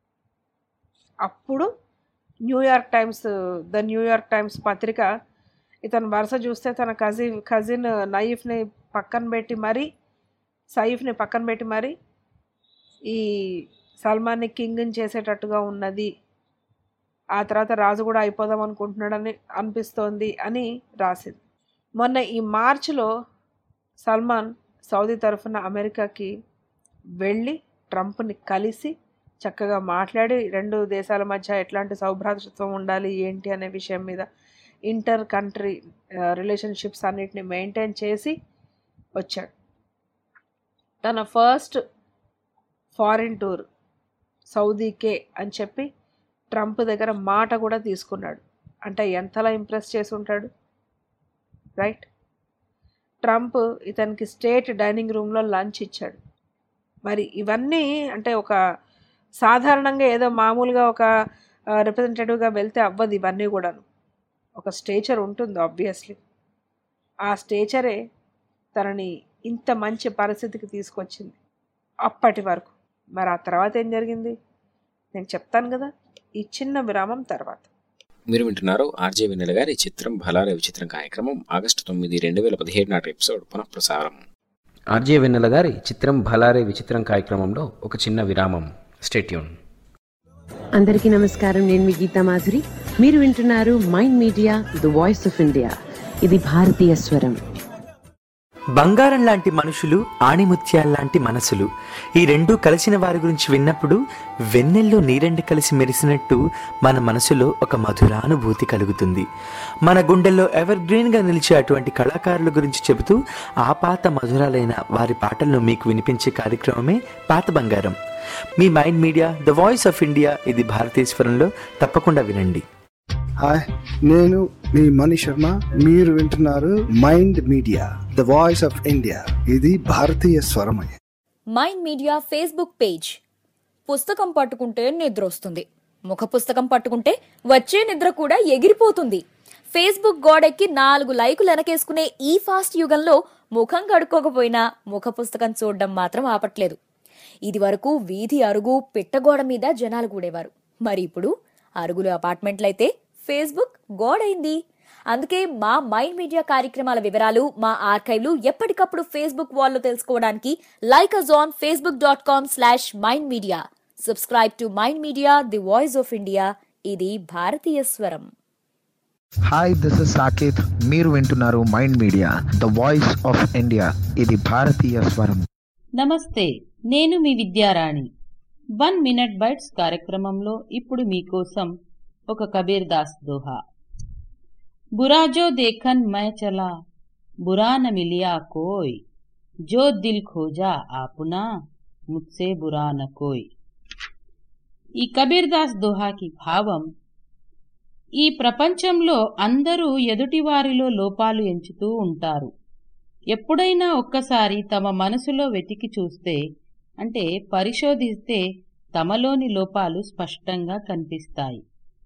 అప్పుడు New York Times the New York Times పత్రిక ఇతను వరుస చూస్తే తన కజిన్ కజిన్ నయీఫ్ని పక్కన పెట్టి మరీ సయీఫ్ని పక్కన పెట్టి మరీ ఈ సల్మాన్ని కింగ్ని చేసేటట్టుగా ఉన్నది ఆ తర్వాత రాజు కూడా అయిపోదాం అనుకుంటున్నాడని అనిపిస్తోంది అని రాసింది మొన్న ఈ మార్చిలో సల్మాన్ సౌదీ తరఫున అమెరికాకి వెళ్ళి ట్రంప్ని కలిసి చక్కగా మాట్లాడి రెండు దేశాల మధ్య ఎట్లాంటి సౌభ్రాతృత్వం ఉండాలి ఏంటి అనే విషయం మీద ఇంటర్ కంట్రీ రిలేషన్షిప్స్ అన్నిటిని మెయింటైన్ చేసి వచ్చాడు తన ఫస్ట్ ఫారిన్ టూర్ సౌదీకే అని చెప్పి ట్రంప్ దగ్గర మాట కూడా తీసుకున్నాడు అంటే ఎంతలా ఇంప్రెస్ చేసి ఉంటాడు రైట్ ట్రంప్ ఇతనికి స్టేట్ డైనింగ్ రూమ్లో లంచ్ ఇచ్చాడు మరి ఇవన్నీ అంటే ఒక సాధారణంగా ఏదో మామూలుగా ఒక రిప్రజెంటేటివ్గా వెళ్తే అవ్వదు ఇవన్నీ కూడాను ఒక స్టేచర్ ఉంటుంది ఆబ్వియస్లీ ఆ స్టేచరే తనని ఇంత మంచి పరిస్థితికి తీసుకొచ్చింది అప్పటి వరకు మరి ఆ తర్వాత ఏం జరిగింది నేను చెప్తాను కదా ఈ చిన్న విరామం తర్వాత
మీరు వింటున్నారు ఆర్జే వెన్నెల గారి చిత్రం భలారే విచిత్రం కార్యక్రమం ఆగస్టు తొమ్మిది రెండు వేల పదిహేడు నాటి ఎపిసోడ్ పునఃప్రసారం ఆర్జే వెన్నెల గారి చిత్రం భలారే విచిత్రం కార్యక్రమంలో ఒక చిన్న విరామం స్టేట్యూన్
అందరికీ నమస్కారం నేను మీ గీతా మాధురి మీరు వింటున్నారు Mind Media the voice of India ఇది భారతీయ స్వరం
బంగారం లాంటి మనుషులు ఆణిముత్యాల్లాంటి మనసులు ఈ రెండు కలిసిన వారి గురించి విన్నప్పుడు వెన్నెల్లో నీరెండు కలిసి మెరిసినట్టు మన మనసులో ఒక మధురానుభూతి కలుగుతుంది మన గుండెల్లో ఎవర్ గ్రీన్గా నిలిచే అటువంటి కళాకారుల గురించి చెబుతూ ఆ పాత మధురాలైన వారి పాటలను మీకు వినిపించే కార్యక్రమమే పాత బంగారం మీ Mind Media the voice of India ఇది భారతీశ్వరంలో తప్పకుండా వినండి
హాయ్ నేను మీ మణి శర్మ మీరు వింటున్నారు Mind Media the voice of India ఇది భారతీయ స్వరమయ
మైండ్ మీడియా ఫేస్బుక్ పేజ్ పుస్తకం పట్టుకుంటే నిద్ర వస్తుంది ముఖ పుస్తకం పట్టుకుంటే వచ్చే నిద్ర కూడా ఎగిరిపోతుంది ఫేస్బుక్ గోడెక్కి నాలుగు లైకులు వెనకేసుకునే ఈ ఫాస్ట్ యుగంలో ముఖం కడుక్కోకపోయినా ముఖ పుస్తకం చూడడం మాత్రం ఆపట్లేదు ఇది వరకు వీధి అరుగు పిట్టగోడ మీద జనాలు కూడేవారు మరి ఇప్పుడు అరుగులు అపార్ట్మెంట్లయితే ఫేస్బుక్ గోడైంది అందుకే మా మైండ్ మీడియా కార్యక్రమాల వివరాలు మా ఆర్కైవ్లు ఎప్పటికప్పుడు ఫేస్బుక్ వాల్లో తెలుసుకోవడానికి like us on Facebook dot com slash Mind Media subscribe to Mind Media the voice of India ఇది భారతీయ స్వరం
హాయ్ దిస్ ఇస్ సాకేత్ మీరు వింటున్నారు Mind Media the voice of India ఇది భారతీయ స్వరం
నమస్తే నేను మీ విద్యారాణి వన్ మినిట్ బైట్స్ కార్యక్రమంలో ఇప్పుడు మీకోసం ఒక కబీర్ దాస్ దోహా బురాజో దేఖన్ మై చలా బురా న మిలియా కోయ్ జో దిల్ ఖోజా ఆపునా ముత్సే బురా న కోయ్ ఈ కబీర్ దాస్ దోహాకి భావం ఈ ప్రపంచంలో అందరూ ఎదుటివారిలో లోపాలు ఎంచుతూ ఉంటారు ఎప్పుడైనా ఒక్కసారి తమ మనసులో వెతికి చూస్తే అంటే పరిశోధిస్తే తమలోని లోపాలు స్పష్టంగా కనిపిస్తాయి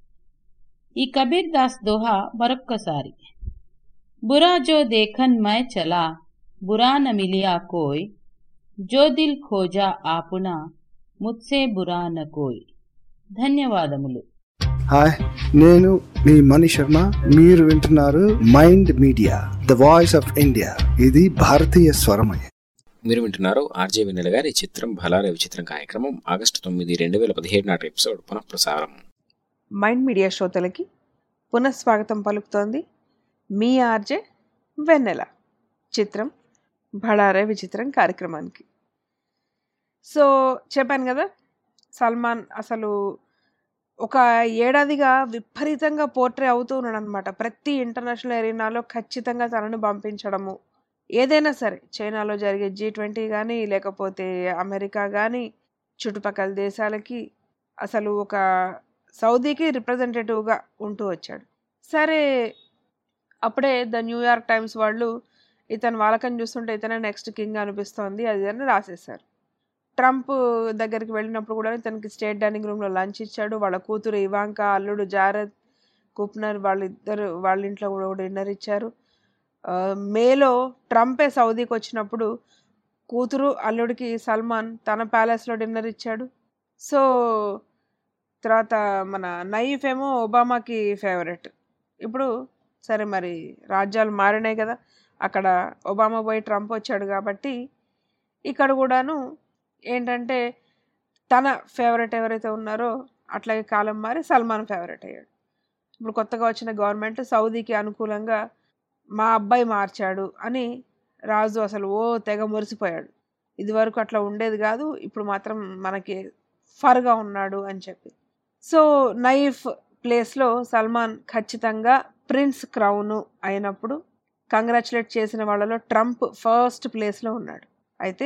ఈ కబీర్ దాస్ దోహా మరొక్కసారి బురా జో దేఖన్ మై చలా బురా న మిలియా కోయ్ జో దిల్ ఖోజా ఆపునా ముత్సే బురా న కోయ్ ధన్యవాదములు
హాయ్ నేను మీ మణి శర్మ మీరు వింటున్నారు Mind Media the voice of India ఇది భారతీయ స్వరమయ
మీరు వింటున్నారు ఆర్జే వెన్నెల గారి చిత్రం భలారే విచిత్రం కార్యక్రమం ఆగస్టు తొమ్మిది రెండు వేల పదిహేడు నాటి ఎపిసోడ్ పునఃప్రసారం
మైండ్ మీడియా శ్రోతలకి పునఃస్వాగతం పలుకుతోంది మీ ఆర్జే వెన్నెల చిత్రం భళారే విచిత్రం కార్యక్రమానికి సో చెప్పాను కదా సల్మాన్ అసలు ఒక ఏడాదిగా విపరీతంగా పోర్ట్రే అవుతూ ఉన్నాడు అనమాట ప్రతి ఇంటర్నేషనల్ ఎరీనాలో ఖచ్చితంగా తనను పంపించడము ఏదైనా సరే చైనాలో జరిగే జీ ట్వంటీ కానీ లేకపోతే అమెరికా కానీ చుట్టుపక్కల దేశాలకి అసలు ఒక సౌదీకి రిప్రజెంటేటివ్గా ఉంటూ వచ్చాడు సరే అప్పుడే ద న్యూయార్క్ టైమ్స్ వాళ్ళు ఇతను వాళ్ళకని చూస్తుంటే ఇతనే నెక్స్ట్ కింగ్ అనిపిస్తోంది అది అని రాసేశారు ట్రంప్ దగ్గరికి వెళ్ళినప్పుడు కూడా ఇతనికి స్టేట్ డైనింగ్ రూమ్లో లంచ్ ఇచ్చాడు వాళ్ళ కూతురు ఇవాంక అల్లుడు జారద్ కుప్నర్ వాళ్ళిద్దరు వాళ్ళ ఇంట్లో కూడా డిన్నర్ ఇచ్చారు ఆ, మేలో ట్రంపే సౌదీకి వచ్చినప్పుడు కూతురు అల్లుడికి సల్మాన్ తన ప్యాలెస్లో డిన్నర్ ఇచ్చాడు సో తర్వాత మన నయీఫ్ ఏమో ఒబామాకి ఫేవరెట్ ఇప్పుడు సరే మరి రాజ్యాలు మారినాయి కదా అక్కడ ఒబామా పోయి ట్రంప్ వచ్చాడు కాబట్టి ఇక్కడ కూడాను ఏంటంటే తన ఫేవరెట్ ఎవరైతే ఉన్నారో అట్లాగే కాలం మారి సల్మాన్ ఫేవరెట్ అయ్యాడు ఇప్పుడు కొత్తగా వచ్చిన గవర్నమెంట్ సౌదీకి అనుకూలంగా మా అబ్బాయి మార్చాడు అని రాజు అసలు ఓ తెగ మురిసిపోయాడు ఇది వరకు అట్లా ఉండేది కాదు ఇప్పుడు మాత్రం మనకి ఫర్గా ఉన్నాడు అని చెప్పి సో నైఫ్ ప్లేస్లో సల్మాన్ ఖచ్చితంగా ప్రిన్స్ క్రౌన్ అయినప్పుడు కంగ్రాచులేట్ చేసిన వాళ్ళలో ట్రంప్ ఫస్ట్ ప్లేస్లో ఉన్నాడు అయితే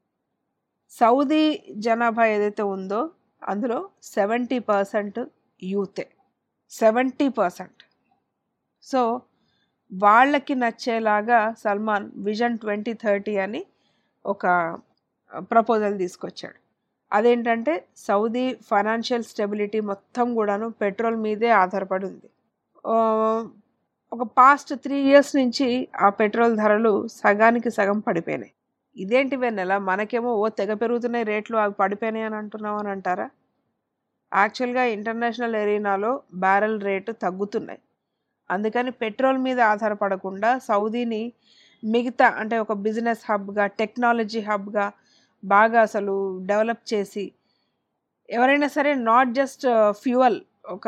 సౌదీ జనాభా ఏదైతే ఉందో అందులో సెవెంటీ పర్సెంట్ యూతే సెవెంటీ పర్సెంట్ సో వాళ్ళకి నచ్చేలాగా సల్మాన్ విజన్ ట్వంటీ థర్టీ అని ఒక ప్రపోజల్ తీసుకొచ్చాడు అదేంటంటే సౌదీ ఫైనాన్షియల్ స్టెబిలిటీ మొత్తం కూడాను పెట్రోల్ మీదే ఆధారపడి ఉంది ఆ, ఒక పాస్ట్ త్రీ ఇయర్స్ నుంచి ఆ పెట్రోల్ ధరలు సగానికి సగం పడిపోయినాయి ఇదేంటి వెన్నెల మనకేమో ఓ తెగ పెరుగుతున్నాయి రేట్లు అవి పడిపోయినాయి అని అంటున్నాం అని అంటారా యాక్చువల్గా ఇంటర్నేషనల్ ఎరీనాలో బ్యారెల్ రేటు తగ్గుతున్నాయి అందుకని పెట్రోల్ మీద ఆధారపడకుండా సౌదీని మిగతా అంటే ఒక బిజినెస్ హబ్గా టెక్నాలజీ హబ్గా బాగా అసలు డెవలప్ చేసి ఎవరైనా సరే నాట్ జస్ట్ ఫ్యూయల్ ఒక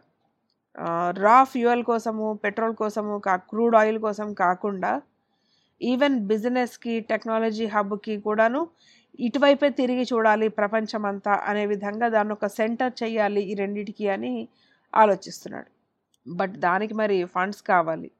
రా ఫ్యూయల్ కోసము పెట్రోల్ కోసము కా క్రూడ్ ఆయిల్ కోసం కాకుండా ఈవెన్ బిజినెస్కి టెక్నాలజీ హబ్కి కూడాను ఇటువైపే తిరిగి చూడాలి ప్రపంచమంతా అనే విధంగా దాన్ని ఒక సెంటర్ చేయాలి ఈ రెండిటికి అని ఆలోచిస్తున్నాడు బట్ దానికి మరి ఫండ్స్ కావాలి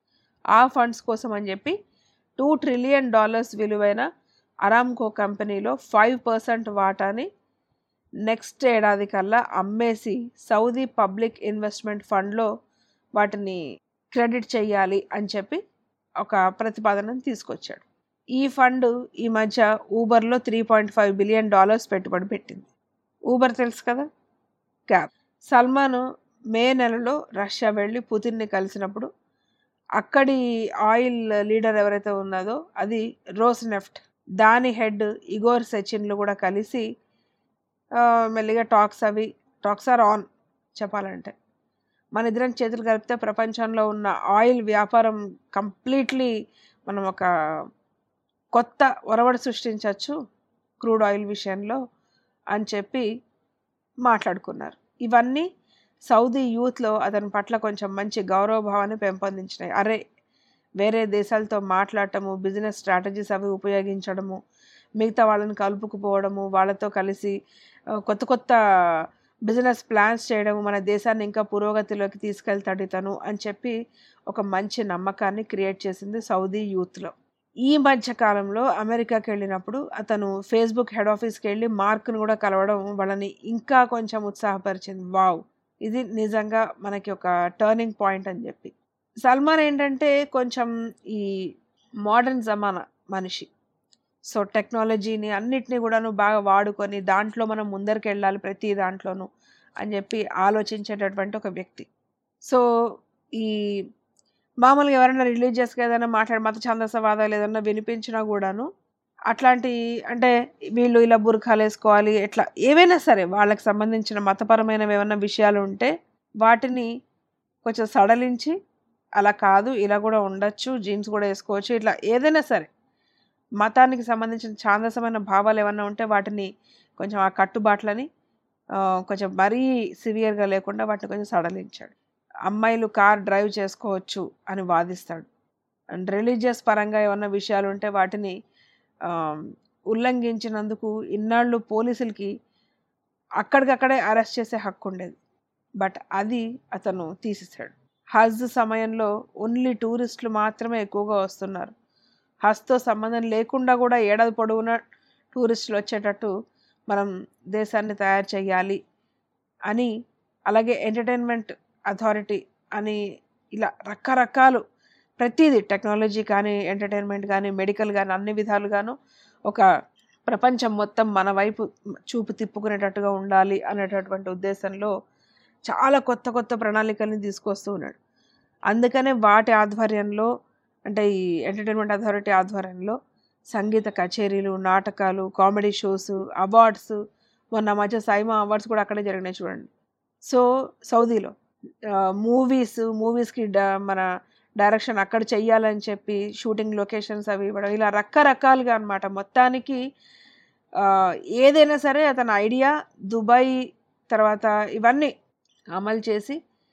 ఆ ఫండ్స్ కోసం అని చెప్పి టూ ట్రిలియన్ డాలర్స్ విలువైన అరామ్కో కంపెనీలో ఫైవ్ పర్సెంట్ వాటాని నెక్స్ట్ ఏడాది కల్లా అమ్మేసి సౌదీ పబ్లిక్ ఇన్వెస్ట్మెంట్ ఫండ్లో వాటిని క్రెడిట్ చేయాలి అని చెప్పి ఒక ప్రతిపాదనను తీసుకొచ్చాడు ఈ ఫండ్ ఈ మధ్య ఊబర్లో three point five billion dollars పెట్టుబడి పెట్టింది ఊబర్ తెలుసు కదా క్యాబ్ సల్మాన్ మే నెలలో రష్యా వెళ్ళి పుతిన్ని కలిసినప్పుడు అక్కడి ఆయిల్ లీడర్ ఎవరైతే ఉన్నదో అది రోస్ నెఫ్ట్ దాని హెడ్ ఇగోర్ సెచిన్లు కూడా కలిసి ఆ, మెల్లిగా టాక్స్ అవి టాక్స్ ఆర్ ఆన్ చెప్పాలంటే మన ఇద్దరం చేతులు కలిపితే ప్రపంచంలో ఉన్న ఆయిల్ వ్యాపారం కంప్లీట్లీ మనం ఒక కొత్త ఒరవడి సృష్టించవచ్చు క్రూడ్ ఆయిల్ విషయంలో అని చెప్పి మాట్లాడుకున్నారు ఇవన్నీ సౌదీ యూత్లో అతని పట్ల కొంచెం మంచి గౌరవభావాన్ని పెంపొందించినాయి అరే వేరే దేశాలతో మాట్లాడటము బిజినెస్ స్ట్రాటజీస్ అవి ఉపయోగించడము మిగతా వాళ్ళని కలుపుకుపోవడము వాళ్ళతో కలిసి ఆ, కొత్త కొత్త బిజినెస్ ప్లాన్స్ చేయడము మన దేశాన్ని ఇంకా పురోగతిలోకి తీసుకెళ్తాడు ఇతను అని చెప్పి ఒక మంచి నమ్మకాన్ని క్రియేట్ చేసింది సౌదీ యూత్లో ఈ మధ్య కాలంలో అమెరికాకి వెళ్ళినప్పుడు అతను ఫేస్బుక్ హెడ్ ఆఫీస్కి వెళ్ళి మార్క్ను కూడా కలవడం వాళ్ళని ఇంకా కొంచెం ఉత్సాహపరిచింది వావ్ ఇది నిజంగా మనకి ఒక టర్నింగ్ పాయింట్ అని చెప్పి సల్మాన్ ఏంటంటే కొంచెం ఈ మోడర్న్ జమానా మనిషి సో టెక్నాలజీని అన్నిటినీ కూడాను బాగా వాడుకొని దాంట్లో మనం ముందరికి వెళ్ళాలి ప్రతి దాంట్లోనూ అని చెప్పి ఆలోచించేటటువంటి ఒక వ్యక్తి సో ఈ మామూలుగా ఎవరైనా రిలీజియస్గా ఏదైనా మాట్లాడి మత ఛందసవాదాలు ఏదైనా వినిపించినా కూడాను అట్లాంటి అంటే వీళ్ళు ఇలా బురఖాలు వేసుకోవాలి ఎట్లా ఏవైనా సరే వాళ్ళకి సంబంధించిన మతపరమైన ఏమైనా విషయాలు ఉంటే వాటిని కొంచెం సడలించి అలా కాదు ఇలా కూడా ఉండొచ్చు జీన్స్ కూడా వేసుకోవచ్చు ఇట్లా ఏదైనా సరే మతానికి సంబంధించిన ఛాందసమైన భావాలు ఏమన్నా ఉంటే వాటిని కొంచెం ఆ కట్టుబాట్లని ఆ, కొంచెం మరీ సివియర్గా లేకుండా వాటిని కొంచెం సడలించాడు అమ్మాయిలు కార్ డ్రైవ్ చేసుకోవచ్చు అని వాదిస్తాడు అండ్ రిలీజియస్ పరంగా ఏమన్నా విషయాలు ఉంటే వాటిని ఆ, ఉల్లంఘించినందుకు ఇన్నాళ్ళు పోలీసులకి అక్కడికక్కడే అరెస్ట్ చేసే హక్కు ఉండేది బట్ అది అతను తీసేశాడు హజ్ సమయంలో ఓన్లీ టూరిస్టులు మాత్రమే ఎక్కువగా వస్తున్నారు హజ్తో సంబంధం లేకుండా కూడా ఏడాది పొడవునా టూరిస్టులు వచ్చేటట్టు మనం దేశాన్ని తయారు చేయాలి అని అలాగే ఎంటర్టైన్మెంట్ అథారిటీ అని ఇలా రకరకాలు ప్రతిదీ టెక్నాలజీ కానీ ఎంటర్టైన్మెంట్ కానీ మెడికల్ కానీ అన్ని విధాలుగాను ఒక ప్రపంచం మొత్తం మన వైపు చూపు తిప్పుకునేటట్టుగా ఉండాలి అనేటటువంటి ఉద్దేశంలో చాలా కొత్త కొత్త ప్రణాళికల్ని తీసుకొస్తూ ఉన్నాడు అందుకనే వాటి ఆధ్వర్యంలో అంటే ఈ ఎంటర్టైన్మెంట్ అథారిటీ ఆధ్వర్యంలో సంగీత కచేరీలు నాటకాలు కామెడీ షోస్ అవార్డ్స్ మొన్న మధ్య సైమా అవార్డ్స్ కూడా అక్కడే జరిగినాయి చూడండి సో సౌదీలో మూవీస్ మూవీస్కి మన డైరెక్షన్ అక్కడ చెయ్యాలని చెప్పి షూటింగ్ లొకేషన్స్ అవి ఇవ్వడం ఇలా రకరకాలుగా అనమాట మొత్తానికి ఆ, ఏదైనా సరే అతని ఐడియా దుబాయ్ తర్వాత ఇవన్నీ అమలు చేసి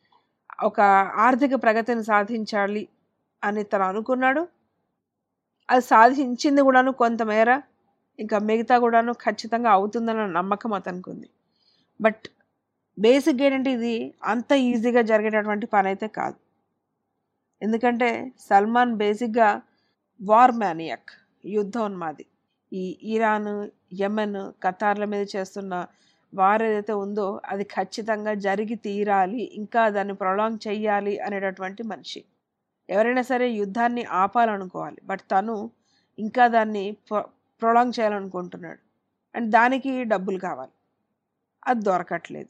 ఒక ఆర్థిక ప్రగతిని సాధించాలి అని తను అనుకున్నాడు అది సాధించింది కూడాను కొంతమేర ఇంకా మిగతా కూడాను ఖచ్చితంగా అవుతుందన్న నమ్మకం అతనికి ఉంది బట్ బేసిక్ ఏంటంటే ఇది అంత ఈజీగా జరిగేటటువంటి పని అయితే కాదు ఎందుకంటే సల్మాన్ బేసిక్గా వార్ మ్యానియక్ యుద్ధోన్మాది ఈ ఇరాన్ యెమెన్ ఖతార్ల మీద చేస్తున్న వార్ ఏదైతే ఉందో అది ఖచ్చితంగా జరిగి తీరాలి ఇంకా దాన్ని ప్రొలాంగ్ చెయ్యాలి అనేటటువంటి మనిషి ఎవరైనా సరే యుద్ధాన్ని ఆపాలనుకోవాలి బట్ తను ఇంకా దాన్ని ప్రొలాంగ్ చేయాలనుకుంటున్నాడు అండ్ దానికి డబ్బులు కావాలి అది దొరకట్లేదు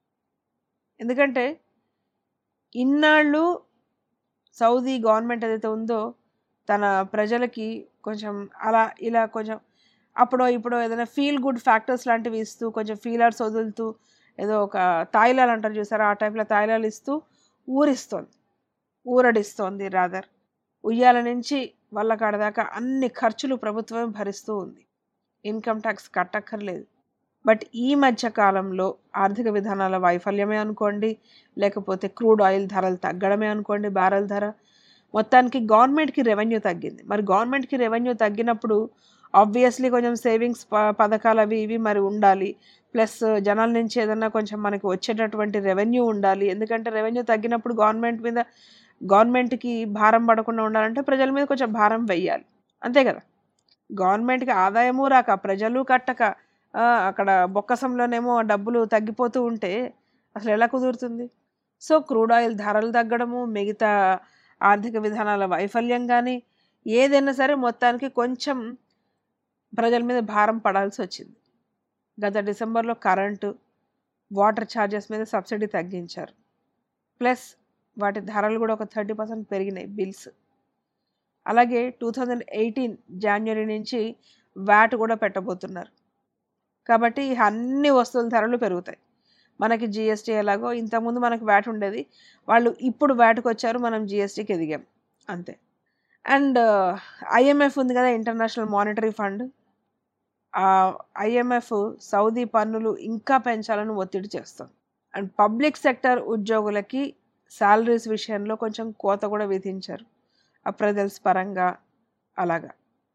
ఎందుకంటే ఇన్నాళ్ళు సౌదీ గవర్నమెంట్ ఏదైతే ఉందో తన ప్రజలకి కొంచెం అలా ఇలా కొంచెం అప్పుడో ఇప్పుడో ఏదైనా ఫీల్ గుడ్ ఫ్యాక్టర్స్ లాంటివి ఇస్తూ కొంచెం ఫీలర్స్ వదులుతూ ఏదో ఒక తాయిలాలు అంటారు చూసారా ఆ టైప్లో తాయిలాలు ఇస్తూ ఊరిస్తోంది ఊరడిస్తోంది రాదర్ ఉయ్యాల నుంచి వల్లకాడ దాకా అన్ని ఖర్చులు ప్రభుత్వమే భరిస్తూ ఉంది ఇన్కమ్ ట్యాక్స్ కట్టక్కర్లేదు బట్ ఈ మధ్య కాలంలో ఆర్థిక విధానాల వైఫల్యమే అనుకోండి లేకపోతే క్రూడ్ ఆయిల్ ధరలు తగ్గడమే అనుకోండి బ్యారెల్ ధర మొత్తానికి గవర్నమెంట్కి రెవెన్యూ తగ్గింది మరి గవర్నమెంట్కి రెవెన్యూ తగ్గినప్పుడు ఆబ్వియస్లీ కొంచెం సేవింగ్స్ ప- పథకాలు అవి ఇవి మరి ఉండాలి ప్లస్ జనాల నుంచి ఏదన్నా కొంచెం మనకి వచ్చేటటువంటి రెవెన్యూ ఉండాలి ఎందుకంటే రెవెన్యూ తగ్గినప్పుడు గవర్నమెంట్ మీద గవర్నమెంట్కి భారం పడకుండా ఉండాలంటే ప్రజల మీద కొంచెం భారం వెయ్యాలి అంతే కదా గవర్నమెంట్కి ఆదాయము రాక ప్రజలు కట్టక ఆ, అక్కడ బొక్కసంలోనేమో డబ్బులు తగ్గిపోతూ ఉంటే అసలు ఎలా కుదురుతుంది సో క్రూడ్ ఆయిల్ ధరలు తగ్గడము మిగతా ఆర్థిక విధానాల వైఫల్యం కానీ ఏదైనా సరే మొత్తానికి కొంచెం ప్రజల మీద భారం పడాల్సి వచ్చింది గత డిసెంబర్లో కరెంటు వాటర్ ఛార్జెస్ మీద సబ్సిడీ తగ్గించారు ప్లస్ వాటి ధరలు కూడా ఒక థర్టీ పర్సెంట్ పెరిగినాయి బిల్స్ అలాగే టూ థౌజండ్ ఎయిటీన్ జాన్వరి నుంచి వ్యాట్ కూడా పెట్టబోతున్నారు కాబట్టి అన్ని వస్తువుల ధరలు పెరుగుతాయి మనకి జిఎస్టీ ఎలాగో ఇంతకుముందు మనకి వ్యాట్ ఉండేది వాళ్ళు ఇప్పుడు వ్యాట్కి వచ్చారు మనం జిఎస్టీకి ఎదిగాం అంతే అండ్ ఐఎంఎఫ్ ఉంది కదా ఇంటర్నేషనల్ మానిటరీ ఫండ్ ఆ ఐఎంఎఫ్ సౌదీ పన్నులు ఇంకా పెంచాలని ఒత్తిడి చేస్తుంది అండ్ పబ్లిక్ సెక్టర్ ఉద్యోగులకి శాలరీస్ విషయంలో కొంచెం కోత కూడా విధించారు అప్రజల్స్ పరంగా అలాగా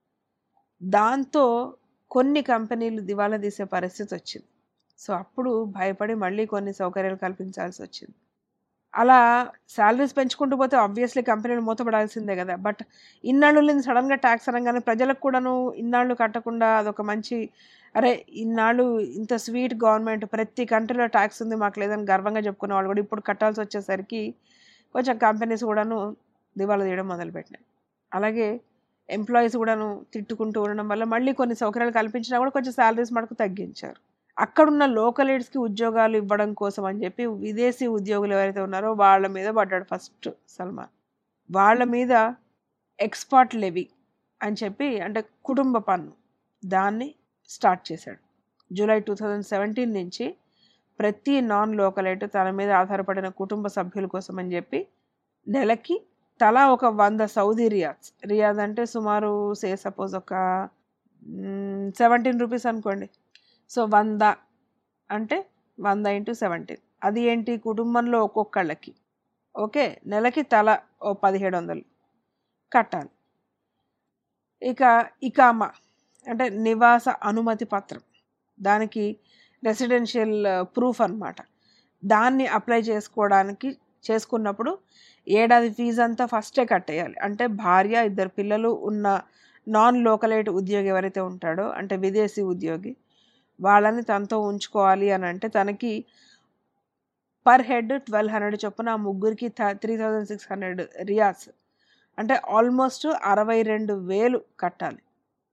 దాంతో కొన్ని కంపెనీలు దివాలా తీసే పరిస్థితి వచ్చింది సో అప్పుడు భయపడి మళ్ళీ కొన్ని సౌకర్యాలు కల్పించాల్సి వచ్చింది అలా శాలరీస్ పెంచుకుంటూ పోతే ఆబ్వియస్లీ కంపెనీలు మూతపడాల్సిందే కదా బట్ ఇన్నాళ్ళు లేని సడన్గా ట్యాక్స్ అనగానే ప్రజలకు కూడాను ఇన్నాళ్ళు కట్టకుండా అదొక మంచి అరే ఇన్నాళ్ళు ఇంత స్వీట్ గవర్నమెంట్ ప్రతి కంట్రీలో ట్యాక్స్ ఉంది మాకు లేదని గర్వంగా చెప్పుకునే వాళ్ళు కూడా ఇప్పుడు కట్టాల్సి వచ్చేసరికి కొంచెం కంపెనీస్ కూడాను దివాలా తీయడం మొదలుపెట్టినాయి అలాగే ఎంప్లాయీస్ కూడాను తిట్టుకుంటూ ఉండడం వల్ల మళ్ళీ కొన్ని సౌకర్యాలు కల్పించినా కూడా కొంచెం శాలరీస్ మనకు తగ్గించారు అక్కడున్న లోకల్ ఎయిడ్స్కి ఉద్యోగాలు ఇవ్వడం కోసం అని చెప్పి విదేశీ ఉద్యోగులు ఎవరైతే ఉన్నారో వాళ్ళ మీద పడ్డాడు ఫస్ట్ సల్మాన్ వాళ్ళ మీద ఎక్స్పర్ట్ లెవీ అని చెప్పి అంటే కుటుంబ పన్ను దాన్ని స్టార్ట్ చేశాడు జూలై టూ థౌజండ్ సెవెంటీన్ నుంచి ప్రతి నాన్ లోకలైట్ తన మీద ఆధారపడిన కుటుంబ సభ్యుల కోసం అని చెప్పి నెలకి తలా ఒక వంద సౌదీ రియాజ్ రియాజ్ అంటే సుమారు సే సపోజ్ ఒక సెవెంటీన్ రూపీస్ అనుకోండి సో వంద అంటే వంద ఇంటూ సెవెంటీన్ అది ఏంటి కుటుంబంలో ఒక్కొక్కళ్ళకి ఓకే నెలకి తల ఓ పదిహేడు వందలు కట్టాలి ఇక ఇకామా అంటే నివాస అనుమతి పత్రం దానికి రెసిడెన్షియల్ ప్రూఫ్ అన్నమాట దాన్ని అప్లై చేసుకోవడానికి చేసుకున్నప్పుడు ఏడాది ఫీజు అంతా ఫస్టే కట్టేయాలి అంటే భార్య ఇద్దరు పిల్లలు ఉన్న నాన్ లోకలైట్ ఉద్యోగి ఎవరైతే ఉంటాడో అంటే విదేశీ ఉద్యోగి వాళ్ళని తనతో ఉంచుకోవాలి అని అంటే తనకి పర్ హెడ్ ట్వెల్వ్ హండ్రెడ్ చొప్పున ఆ ముగ్గురికి three thousand six hundred riyals అంటే ఆల్మోస్ట్ అరవై రెండు వేలు కట్టాలి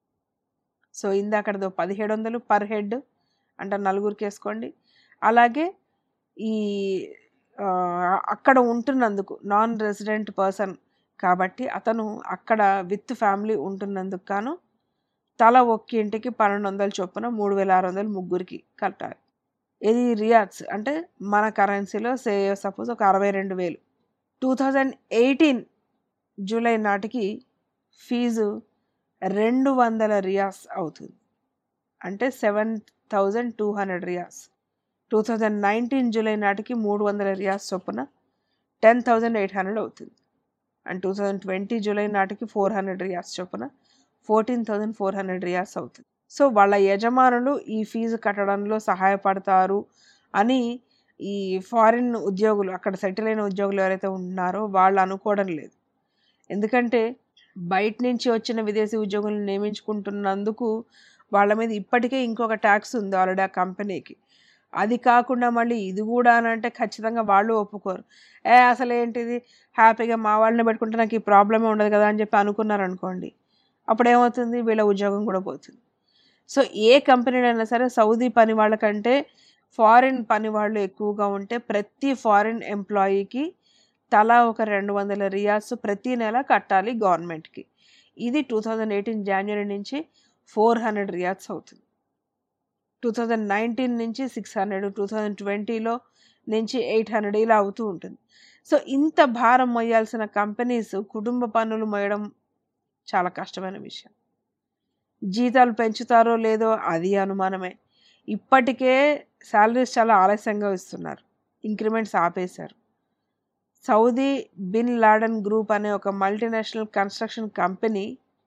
సో ఇందాకడదో పదిహేడు వందలు పర్ హెడ్ అంటే నలుగురికి వేసుకోండి అలాగే ఈ ఆ, అక్కడ ఉంటున్నందుకు నాన్ రెసిడెంట్ పర్సన్ కాబట్టి అతను అక్కడ విత్ ఫ్యామిలీ ఉంటున్నందుకు గాను తల ఒక్క ఇంటికి పన్నెండు వందల చొప్పున మూడు వేల ఆరు వందలు ముగ్గురికి కట్టాలి ఇది రియాడ్స్ అంటే మన కరెన్సీలో సే సపోజ్ ఒక అరవై రెండు వేలు టూ థౌజండ్ ఎయిటీన్ జూలై నాటికి ఫీజు రెండు వందల రియాస్ అవుతుంది అంటే seven thousand two hundred riyals two thousand nineteen July నాటికి మూడు వందల రియాస్ చొప్పున టెన్ థౌజండ్ ఎయిట్ హండ్రెడ్ అవుతుంది and two thousand twenty July నాటికి ఫోర్ హండ్రెడ్ రియాస్ చొప్పున fourteen thousand four hundred riyals అవుతుంది సో వాళ్ళ యజమానులు ఈ ఫీజు కట్టడంలో సహాయపడతారు అని ఈ ఫారిన్ ఉద్యోగులు అక్కడ సెటిల్ అయిన ఉద్యోగులు ఎవరైతే ఉన్నారో వాళ్ళు అనుకోవడం లేదు ఎందుకంటే బయట నుంచి వచ్చిన విదేశీ ఉద్యోగులను నియమించుకుంటున్నందుకు వాళ్ళ మీద ఇప్పటికే ఇంకొక ట్యాక్స్ ఉంది ఆల్రెడీ ఆ కంపెనీకి అది కాకుండా మళ్ళీ ఇది కూడా అని అంటే ఖచ్చితంగా వాళ్ళు ఒప్పుకోరు ఏ అసలు ఏంటిది హ్యాపీగా మా వాళ్ళని పెట్టుకుంటే నాకు ఈ ప్రాబ్లమే ఉండదు కదా అని చెప్పి అనుకున్నారు అనుకోండి అప్పుడు ఏమవుతుంది వీళ్ళ ఉద్యోగం కూడా పోతుంది సో ఏ కంపెనీలైనా సరే సౌదీ పని వాళ్ళకంటే ఫారిన్ పని వాళ్ళు ఎక్కువగా ఉంటే ప్రతి ఫారిన్ ఎంప్లాయీకి తలా ఒక రెండు వందల రియాల్స్ ప్రతి నెల కట్టాలి గవర్నమెంట్కి ఇది టూ థౌజండ్ ఎయిటీన్ జనవరి నుంచి ఫోర్ హండ్రెడ్ రియాల్స్ అవుతుంది టూ థౌజండ్ నైన్టీన్ నుంచి సిక్స్ హండ్రెడ్ టూ థౌజండ్ ట్వంటీలో నుంచి ఎయిట్ హండ్రెడ్ ఇలా అవుతూ ఉంటుంది సో ఇంత భారం మోయాల్సిన కంపెనీస్ కుటుంబ పన్నులు మోయడం చాలా కష్టమైన విషయం జీతాలు పెంచుతారో లేదో అది అనుమానమే ఇప్పటికే శాలరీస్ చాలా ఆలస్యంగా ఇస్తున్నారు ఇంక్రిమెంట్స్ ఆపేశారు సౌదీ బిన్ లాడన్ గ్రూప్ అనే ఒక multinational construction company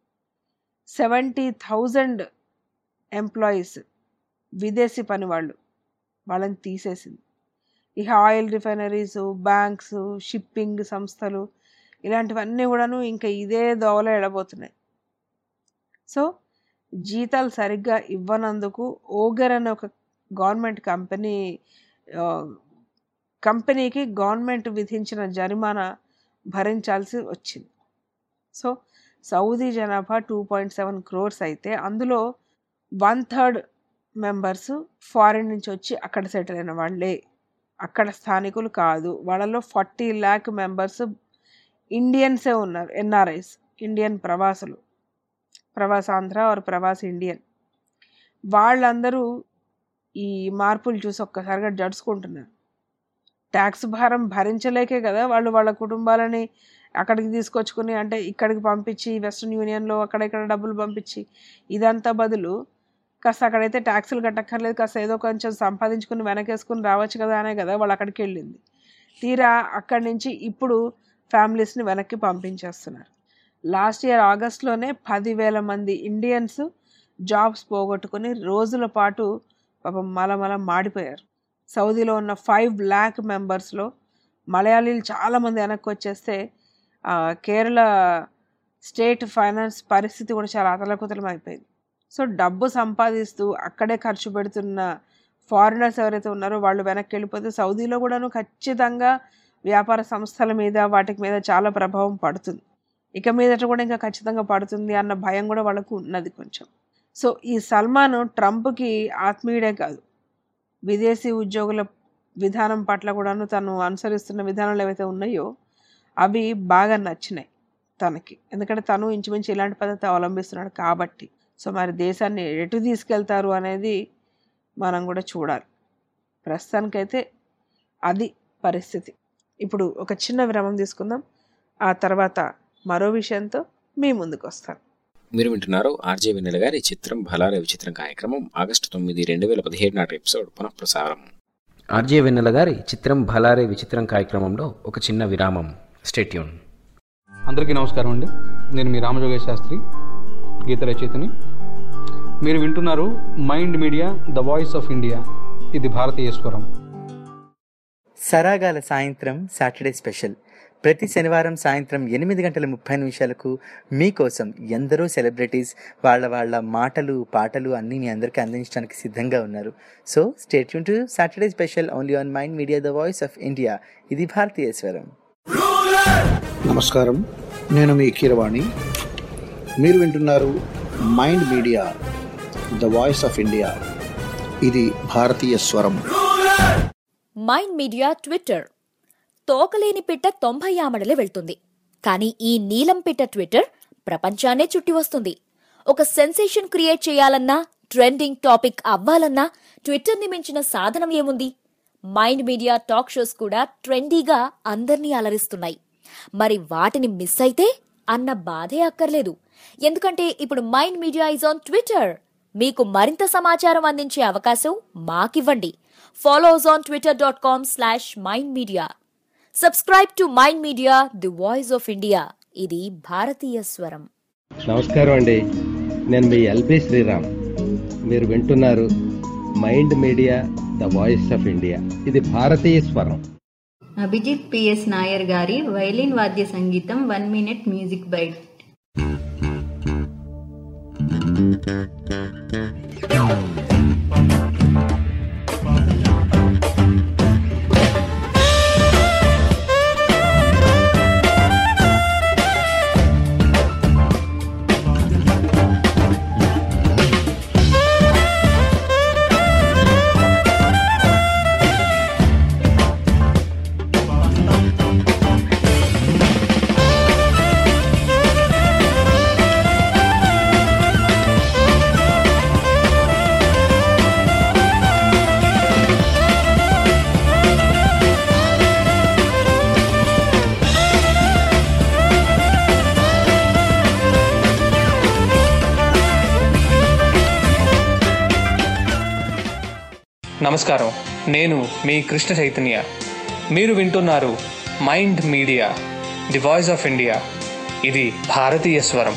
seventy thousand employees విదేశీ పని వాళ్ళు వాళ్ళని తీసేసింది ఇక ఆయిల్ రిఫైనరీస్ బ్యాంక్స్ షిప్పింగ్ సంస్థలు ఇలాంటివన్నీ కూడాను ఇంకా ఇదే దోవలో ఎడబోతున్నాయి సో జీతాలు సరిగ్గా ఇవ్వనందుకు ఓగర్ అనే ఒక గవర్నమెంట్ కంపెనీ ఆ, కంపెనీకి గవర్నమెంట్ విధించిన జరిమానా భరించాల్సి వచ్చింది సో సౌదీ జనాభా టూ పాయింట్ సెవెన్ క్రోర్స్ అయితే అందులో వన్ థర్డ్ మెంబర్స్ ఫారిన్ నుంచి వచ్చి అక్కడ సెటిల్ అయిన వాళ్ళే అక్కడ స్థానికులు కాదు వాళ్ళలో ఫార్టీ ల్యాక్ మెంబర్స్ ఇండియన్సే ఉన్నారు ఎన్ఆర్ఐస్ ఇండియన్ ప్రవాసులు ప్రవాసాంధ్ర ఆర్ ప్రవాస్ ఇండియన్ వాళ్ళందరూ ఈ మార్పులు చూసి ఒక్కసారిగా జడుచుకుంటున్నారు ట్యాక్స్ భారం భరించలేకే కదా వాళ్ళు వాళ్ళ కుటుంబాలని అక్కడికి తీసుకొచ్చుకుని అంటే ఇక్కడికి పంపించి వెస్ట్రన్ యూనియన్లో అక్కడ ఇక్కడ డబ్బులు పంపించి ఇదంతా బదులు కాస్త అక్కడైతే ట్యాక్సులు కట్టక్కర్లేదు కాస్త ఏదో కొంచెం సంపాదించుకుని వెనకేసుకుని రావచ్చు కదా అనే కదా వాళ్ళు అక్కడికి వెళ్ళింది తీరా అక్కడి నుంచి ఇప్పుడు ఫ్యామిలీస్ని వెనక్కి పంపించేస్తున్నారు లాస్ట్ ఇయర్ ఆగస్ట్లోనే పదివేల మంది ఇండియన్స్ జాబ్స్ పోగొట్టుకుని రోజుల పాటు పాపం మలమల మాడిపోయారు సౌదీలో ఉన్న ఫైవ్ ల్యాక్ మెంబర్స్లో మలయాళీలు చాలామంది వెనక్కి వచ్చేస్తే ఆ, కేరళ స్టేట్ ఫైనాన్స్ పరిస్థితి కూడా చాలా అతలకుతలం అయిపోయింది సో డబ్బు సంపాదిస్తూ అక్కడే ఖర్చు పెడుతున్న ఫారినర్స్ ఎవరైతే ఉన్నారో వాళ్ళు వెనక్కి వెళ్ళిపోతే సౌదీలో కూడాను ఖచ్చితంగా వ్యాపార సంస్థల మీద వాటి మీద చాలా ప్రభావం పడుతుంది ఇక మీదట కూడా ఇంకా ఖచ్చితంగా పడుతుంది అన్న భయం కూడా వాళ్ళకు ఉన్నది కొంచెం సో ఈ సల్మాన్ ట్రంప్కి ఆత్మీయుడే కాదు విదేశీ ఉద్యోగుల విధానం పట్ల కూడాను తను అనుసరిస్తున్న విధానాలు ఏవైతే ఉన్నాయో అవి బాగా నచ్చినాయి తనకి ఎందుకంటే తను ఇంచుమించు ఇలాంటి పద్ధతి అవలంబిస్తున్నాడు కాబట్టి సో మరి దేశాన్ని ఎటు తీసుకెళ్తారు అనేది మనం కూడా చూడాలి ప్రస్తుతానికైతే అది పరిస్థితి ఇప్పుడు ఒక చిన్న విరామం తీసుకుందాం ఆ తర్వాత మరో విషయంతో మీ ముందుకు వస్తాను
మీరు వింటున్నారు ఆర్జే వెన్నెల గారి చిత్రం భలారే విచిత్రం కార్యక్రమం ఆగస్టు తొమ్మిది రెండు వేల పదిహేడు నాటి ఎపిసోడ్ పునఃప్రసారం ఆర్జే వెన్నెల గారి చిత్రం భలారే విచిత్రం కార్యక్రమంలో ఒక చిన్న విరామం స్టేట్యూన్
అందరికీ నమస్కారం అండి నేను మీ రామజోగేశ్ శాస్త్రి గీత రచయితని మీరు వింటున్నారు Mind Media the voice of India ఇది భారతీయ స్వరం
సరాగాల సాయంత్రం సాటర్డే స్పెషల్ ప్రతి శనివారం సాయంత్రం ఎనిమిది గంటల ముప్పై నిమిషాలకు మీకోసం ఎందరో సెలబ్రిటీస్ వాళ్ళ వాళ్ళ మాటలు పాటలు అన్నీ మీ అందరికీ అందించడానికి సిద్ధంగా ఉన్నారు so stay tuned to Saturday special only on Mind Media the voice of India ఇది భారతీయ స్వరం
నమస్కారం నేను మీ కీరవాణి మీరు వింటున్నారు Mind Media the voice of India ఇది భారతీయ స్వరం
మైండ్ మీడియా ట్విట్టర్ తోకలేని పిట్ట తొంభై ఆమడలే వెళ్తుంది కానీ ఈ నీలం పిట్ట ట్విట్టర్ ప్రపంచాన్నే చుట్టి వస్తుంది ఒక సెన్సేషన్ క్రియేట్ చేయాలన్నా ట్రెండింగ్ టాపిక్ అవ్వాలన్నా ట్విట్టర్ని మించిన సాధనం ఏముంది మైండ్ మీడియా టాక్ షోస్ కూడా ట్రెండీగా అందర్నీ అలరిస్తున్నాయి మరి వాటిని మిస్ అయితే అన్న బాధే అక్కర్లేదు ఎందుకంటే ఇప్పుడు Mind Media is on Twitter మీకు మరింత సమాచారం అందించే అవకాశం మాకివ్వండి follow us on Twitter dot com slash Mind Media subscribe to Mind Media the voice of India ఇది భారతీయ స్వరం
నమస్కారం అండి నేను మీ ఎల్బి శ్రీరామ్ మీరు వింటున్నారు Mind Media the voice of India ఇది భారతీయ స్వరం
అభిజిత్ పిఎస్ నాయర్ గారి వైలిన్ వాద్య సంగీతం వన్ మినిట్ మ్యూజిక్ బైట్
నమస్కారం నేను మీ కృష్ణ చైతన్య మీరు వింటున్నారు Mind Media the voice of India ఇది భారతీయ స్వరం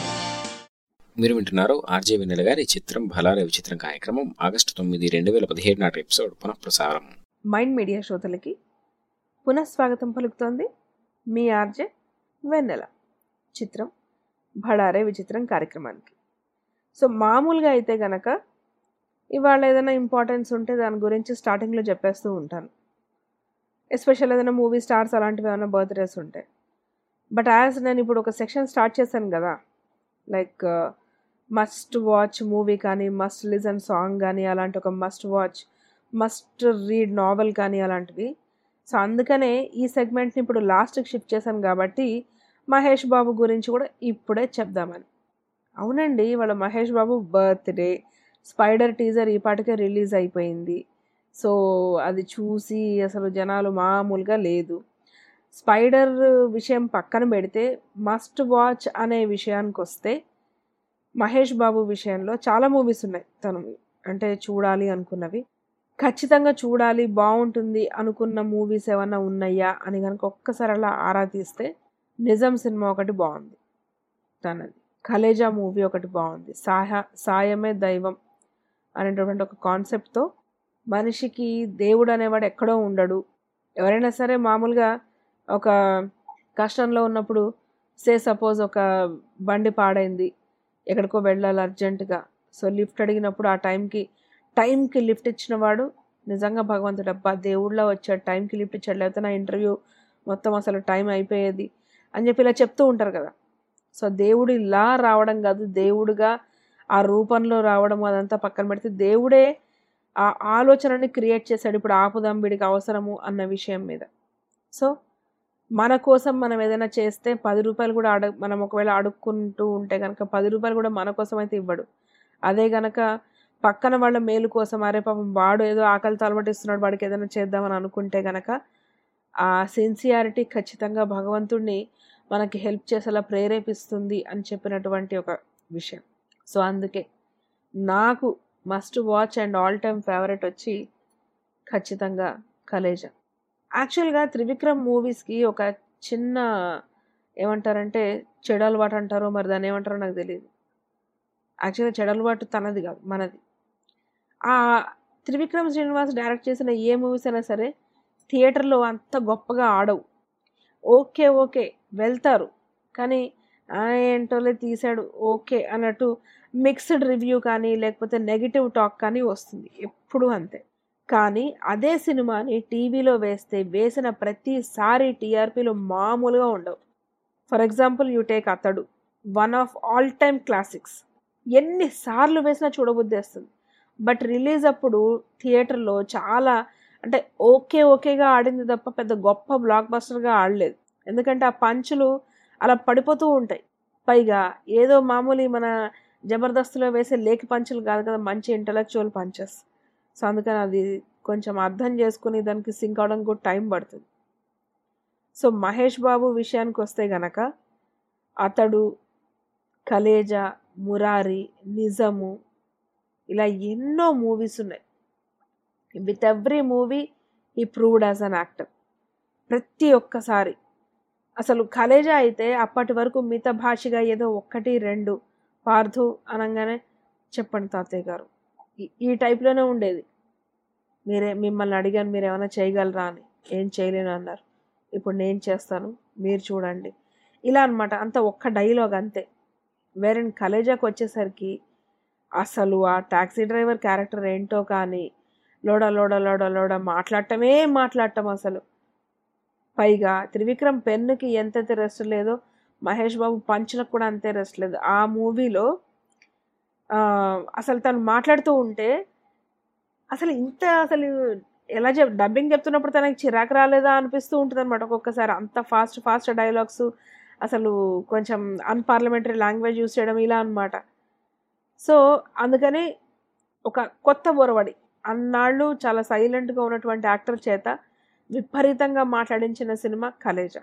మీరు వింటున్నారు ఆర్జే వెన్నెల గారి చిత్రం భలారే విచిత్రం కార్యక్రమం ఆగస్టు తొమ్మిది రెండు వేల పదిహేడు నాటి ఎపిసోడ్ పునఃప్రసారం
మైండ్ మీడియా శ్రోతలకి పునఃస్వాగతం పలుకుతోంది మీ ఆర్జే వెన్నెల చిత్రం భడారే విచిత్రం కార్యక్రమానికి సో మామూలుగా అయితే గనక ఇవాళ ఏదైనా ఇంపార్టెన్స్ ఉంటే దాని గురించి స్టార్టింగ్లో చెప్పేస్తూ ఉంటాను ఎస్పెషల్ ఏదైనా మూవీ స్టార్స్ అలాంటివి ఏమైనా బర్త్డేస్ ఉంటాయి బట్ యాజ్ నేను ఇప్పుడు ఒక సెక్షన్ స్టార్ట్ చేశాను కదా లైక్ మస్ట్ వాచ్ మూవీ కానీ మస్ట్ లిజన్ సాంగ్ కానీ అలాంటి ఒక must watch must read novel కానీ అలాంటివి సో అందుకనే ఈ సెగ్మెంట్ని ఇప్పుడు లాస్ట్కి షిఫ్ట్ చేశాను కాబట్టి మహేష్ బాబు గురించి కూడా ఇప్పుడే చెప్దామని అవునండి వాళ్ళ Mahesh Babu birthday Spyder teaser ఈ పాటికే రిలీజ్ అయిపోయింది సో అది చూసి అసలు జనాలు మామూలుగా లేదు స్పైడర్ విషయం పక్కన పెడితే మస్ట్ వాచ్ అనే విషయానికి వస్తే మహేష్ బాబు విషయంలో చాలా మూవీస్ ఉన్నాయి తను అంటే చూడాలి అనుకున్నవి ఖచ్చితంగా చూడాలి బాగుంటుంది అనుకున్న మూవీస్ ఏమన్నా ఉన్నాయా అని కనుక ఒక్కసారి అలా ఆరా తీస్తే నిజం సినిమా ఒకటి బాగుంది తనది కలేజా మూవీ ఒకటి బాగుంది సాహ సాయమే దైవం అనేటటువంటి ఒక కాన్సెప్ట్తో మనిషికి దేవుడు అనేవాడు ఎక్కడో ఉండడు ఎవరైనా సరే మామూలుగా ఒక కష్టంలో ఉన్నప్పుడు సే సపోజ్ ఒక బండి పాడైంది ఎక్కడికో వెళ్ళాలి అర్జెంటుగా సో లిఫ్ట్ అడిగినప్పుడు ఆ టైంకి టైంకి లిఫ్ట్ ఇచ్చిన వాడు నిజంగా భగవంతుడు అబ్బా దేవుడిలో వచ్చాడు టైంకి లిఫ్ట్ ఇచ్చాడు లేకపోతే నా ఇంటర్వ్యూ మొత్తం అసలు టైం అయిపోయేది అని చెప్పి ఇలా చెప్తూ ఉంటారు కదా సో దేవుడు ఇలా రావడం కాదు దేవుడుగా ఆ రూపంలో రావడం అదంతా పక్కన పెడితే దేవుడే ఆ ఆలోచనని క్రియేట్ చేశాడు ఇప్పుడు ఆపుదాం వీడికి అవసరము అన్న విషయం మీద సో మన కోసం మనం ఏదైనా చేస్తే పది రూపాయలు కూడా అడగ మనం ఒకవేళ అడుక్కుంటూ ఉంటే కనుక పది రూపాయలు కూడా మన కోసం అయితే ఇవ్వడు అదే గనక పక్కన వాళ్ళ మేలు కోసం అరే పాపం వాడు ఏదో ఆకలితో అలవాటిస్తున్నాడు వాడికి ఏదైనా చేద్దామని అనుకుంటే గనక ఆ సిన్సియారిటీ ఖచ్చితంగా భగవంతుడిని మనకి హెల్ప్ చేసేలా ప్రేరేపిస్తుంది అని చెప్పినటువంటి ఒక విషయం సో అందుకే నాకు must watch and all time favourite వచ్చి ఖచ్చితంగా కలేజా యాక్చువల్గా త్రివిక్రమ్ మూవీస్కి ఒక చిన్న ఏమంటారంటే చెడు అలవాటు అంటారో మరి దాన్ని ఏమంటారో నాకు తెలియదు యాక్చువల్గా చెడు అలవాటు తనది కాదు మనది ఆ త్రివిక్రమ్ శ్రీనివాస్ డైరెక్ట్ చేసిన ఏ మూవీస్ అయినా సరే థియేటర్లో అంత గొప్పగా ఆడవు ఓకే ఓకే వెళ్తారు కానీ "ఆ, ఏంటోలే తీశాడు ఓకే అన్నట్టు మిక్స్డ్ రివ్యూ కానీ లేకపోతే నెగిటివ్ టాక్ కానీ వస్తుంది ఎప్పుడు అంతే కానీ అదే సినిమాని టీవీలో వేస్తే వేసిన ప్రతిసారి టీఆర్పీలు మామూలుగా ఉండవు for example you take Athadu one of all time classics ఎన్నిసార్లు వేసినా చూడబుద్దేస్తుంది బట్ రిలీజ్ అప్పుడు థియేటర్లో చాలా అంటే ఓకే ఓకేగా ఆడింది తప్ప పెద్ద గొప్ప బ్లాక్ బస్టర్గా ఆడలేదు ఎందుకంటే ఆ పంచులు అలా పడిపోతూ ఉంటాయి పైగా ఏదో మామూలు మన జబర్దస్త్లో వేసే లేకి పంచులు కాదు కదా మంచి ఇంటలెక్చువల్ పంచెస్ సో అందుకని అది కొంచెం అర్థం చేసుకుని దానికి సింక్ అవడానికి కూడా టైం పడుతుంది సో మహేష్ బాబు విషయానికి వస్తే గనక అతడు కలేజా మురారి నిజము ఇలా ఎన్నో మూవీస్ ఉన్నాయి with every movie he proved as an actor ప్రతి ఒక్కసారి అసలు కలేజా అయితే అప్పటి వరకు మిత భాషగా ఏదో ఒక్కటి రెండు పార్థు అనగానే చెప్పండి తాతయ్య గారు ఈ- ఈ టైప్లోనే ఉండేది మీరే మిమ్మల్ని అడిగాను మీరు ఏమైనా చేయగలరా అని ఏం చేయలేను అన్నారు ఇప్పుడు నేను చేస్తాను మీరు చూడండి ఇలా అన్నమాట అంత ఒక్క డైలాగ్ అంతే వేరే కలేజాకి వచ్చేసరికి అసలు ఆ టాక్సీ డ్రైవర్ క్యారెక్టర్ ఏంటో కానీ లోడ లోడ లోడ లోడ మాట్లాడటమే మాట్లాడటం అసలు పైగా త్రివిక్రమ్ పెన్నుకి ఎంతైతే రెస్ట్ లేదో మహేష్ బాబు పంచులకు కూడా అంతే రెస్ట్ లేదు ఆ మూవీలో అసలు తను మాట్లాడుతూ ఉంటే అసలు ఇంత అసలు ఎలా చెప్ డబ్బింగ్ చెప్తున్నప్పుడు తనకి చిరాకు రాలేదా అనిపిస్తూ ఉంటుంది అనమాట ఒక్కొక్కసారి అంత ఫాస్ట్ ఫాస్ట్ డైలాగ్స్ అసలు కొంచెం అన్పార్లమెంటరీ లాంగ్వేజ్ యూస్ చేయడం ఇలా అన్నమాట సో అందుకని ఒక కొత్త బొరవడి అన్నాళ్ళు చాలా సైలెంట్గా ఉన్నటువంటి యాక్టర్ చేత విపరీతంగా మాట్లాడించిన సినిమా కలేజా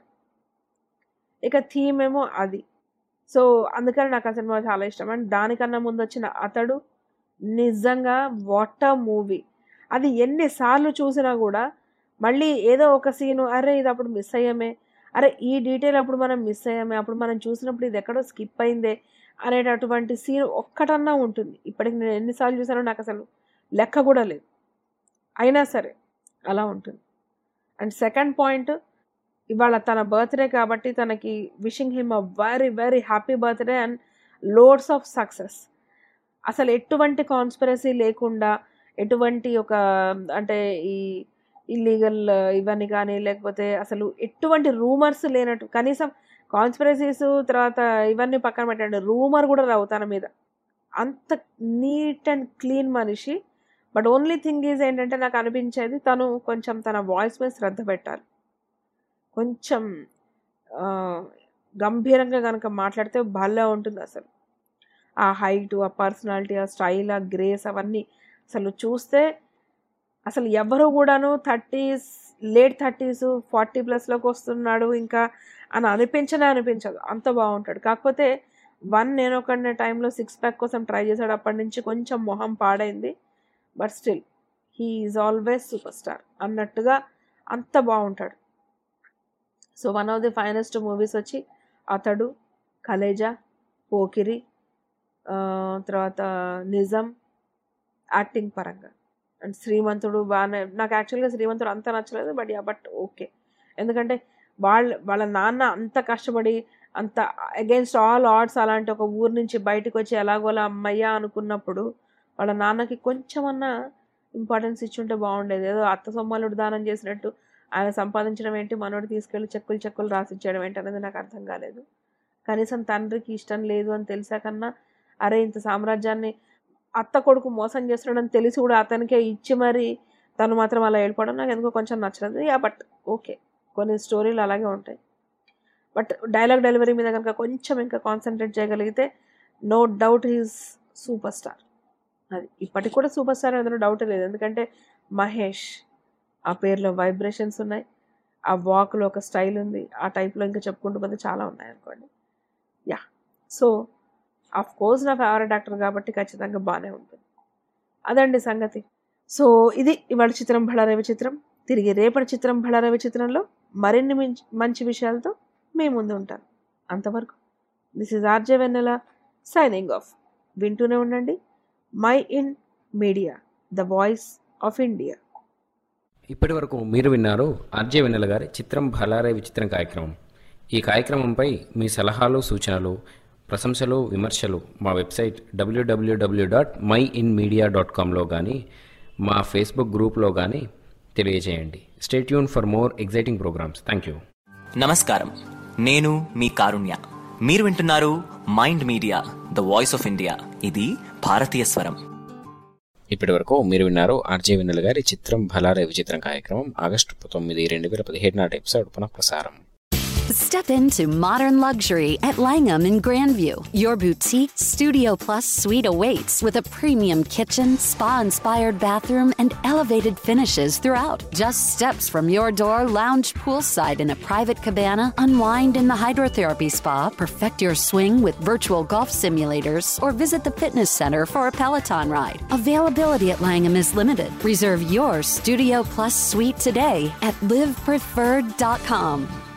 ఇక థీమ్ ఏమో అది సో అందుకని నాకు ఆ సినిమా చాలా ఇష్టం అండ్ దానికన్నా ముందు వచ్చిన అతడు నిజంగా వాట్ అ మూవీ అది ఎన్నిసార్లు చూసినా కూడా మళ్ళీ ఏదో ఒక సీను అరే ఇది అప్పుడు మిస్ అయ్యామే అరే ఈ డీటెయిల్ అప్పుడు మనం మిస్ అయ్యామే అప్పుడు మనం చూసినప్పుడు ఇది ఎక్కడో స్కిప్ అయిందే అనేటటువంటి సీన్ ఒక్కటన్నా ఉంటుంది ఇప్పటికి నేను ఎన్నిసార్లు చూసానో నాకు అసలు లెక్క కూడా లేదు అయినా సరే అలా ఉంటుంది అండ్ సెకండ్ పాయింట్ ఇవాళ తన బర్త్డే కాబట్టి తనకి wishing him a very very happy birthday and loads of success అసలు ఎటువంటి కాన్స్పిరసీ లేకుండా ఎటువంటి ఒక అంటే ఈ ఇల్లీగల్ ఇవన్నీ కానీ లేకపోతే అసలు ఎటువంటి రూమర్స్ లేనట్టు కనీసం కాన్స్పిరసీస్ తర్వాత ఇవన్నీ పక్కన పెట్టండి రూమర్ కూడా రావు తన మీద అంత నీట్ అండ్ క్లీన్ మనిషి బట్ ఓన్లీ థింగ్ ఈజ్ ఏంటంటే నాకు అనిపించేది తను కొంచెం తన వాయిస్ మీద శ్రద్ధ పెట్టాలి కొంచెం ఆ, గంభీరంగా కనుక మాట్లాడితే భలే ఉంటుంది అసలు ఆ హైట్ ఆ పర్సనాలిటీ ఆ స్టైల్ ఆ గ్రేస్ అవన్నీ అసలు చూస్తే అసలు ఎవరు కూడాను థర్టీస్ లేట్ థర్టీస్ ఫార్టీ ప్లస్లోకి వస్తున్నాడు ఇంకా అని అనిపించనే అనిపించదు అంత బాగుంటాడు కాకపోతే వన్ నేను ఒక టైంలో సిక్స్ ప్యాక్ కోసం ట్రై చేశాడు అప్పటి నుంచి కొంచెం మొహం పాడైంది but still he is always super star అన్నట్టుగా అంత బాగుంటాడు so one of the finest movies వచ్చి అతడు కలేజా పోకిరి ఆ, తర్వాత నిజం యాక్టింగ్ పరంగా అండ్ శ్రీమంతుడు బాగానే నాకు యాక్చువల్గా శ్రీమంతుడు అంత నచ్చలేదు బట్ యా బట్ ఓకే ఎందుకంటే వాళ్ళ వాళ్ళ నాన్న అంత కష్టపడి అంత అగైన్స్ట్ ఆల్ ఆర్డ్స్ అలాంటి ఒక ఊరు నుంచి బయటకు వచ్చి ఎలాగోలా అమ్మయ్యా అనుకున్నప్పుడు వాళ్ళ నాన్నకి కొంచెమన్నా ఇంపార్టెన్స్ ఇచ్చుంటే బాగుండేది ఏదో అత్త సొమ్మలుడు దానం చేసినట్టు ఆయన సంపాదించడం ఏంటి మనోడు తీసుకెళ్ళి చెక్కులు చెక్కులు రాసిచ్చేయడం ఏంటి అనేది నాకు అర్థం కాలేదు కనీసం తండ్రికి ఇష్టం లేదు అని తెలిసాకన్నా అరే ఇంత సామ్రాజ్యాన్ని అత్త కొడుకు మోసం చేస్తున్నాడని తెలిసి కూడా అతనికే ఇచ్చి మరి తను మాత్రం అలా వెళ్ళిపోవడం నాకు ఎందుకో కొంచెం నచ్చలేదు యా బట్ ఓకే కొన్ని స్టోరీలు అలాగే ఉంటాయి బట్ డైలాగ్ డెలివరీ మీద కనుక కొంచెం ఇంకా కాన్సన్ట్రేట్ చేయగలిగితే no doubt he's super star అది ఇప్పటికి కూడా సూపర్ స్టార్ అందులో డౌట్ లేదు ఎందుకంటే మహేష్ ఆ పేరులో వైబ్రేషన్స్ ఉన్నాయి ఆ వాక్లో ఒక స్టైల్ ఉంది ఆ టైప్లో ఇంకా చెప్పుకుంటూ పోతే చాలా ఉన్నాయి అనుకోండి యా సో ఆఫ్ కోర్స్ నా ఫేవరెట్ యాక్టర్ కాబట్టి ఖచ్చితంగా బాగానే ఉంటుంది అదండి సంగతి సో ఇది ఇవాళ చిత్రం భళారవి చిత్రం తిరిగి రేపటి చిత్రం భళారవి చిత్రంలో మరిన్ని మించి- మంచి విషయాలతో మీ ముందు ఉంటాను అంతవరకు this is RJ Vennela signing off వింటూనే ఉండండి Mind Media the voice of India
ఇప్పటి వరకు మీరు విన్నారు ఆర్జే వెన్నెల గారి చిత్రం భలారే విచిత్రం కార్యక్రమం ఈ కార్యక్రమంపై మీ సలహాలు సూచనలు ప్రశంసలు విమర్శలు మా website W W W dot Mind Media dot కామ్లో కానీ మా ఫేస్బుక్ గ్రూప్లో కానీ తెలియజేయండి stay tuned for more exciting programmes thank you
నమస్కారం నేను మీ కారుణ్య మీరు వింటున్నారు Mind Media the voice of India ఇది భారతీయ స్వరం
ఇప్పటి వరకు మీరు విన్నారు ఆర్జే వెన్నెల గారి చిత్రం భలారే విచిత్రం కార్యక్రమం ఆగస్టు తొమ్మిది రెండు వేల పదిహేడు నాటి ఎపిసోడ్ పునఃప్రసారం
Step into modern luxury at Langham in Grandview. Your boutique Studio Plus suite awaits with a premium kitchen, spa inspired bathroom, and elevated finishes throughout. Just steps from your door, lounge poolside in a private cabana, unwind in the hydrotherapy spa, perfect your swing with virtual golf simulators, or visit the fitness center for a Peloton ride. Availability at Langham is limited. Reserve your Studio Plus suite today at livepreferred.com.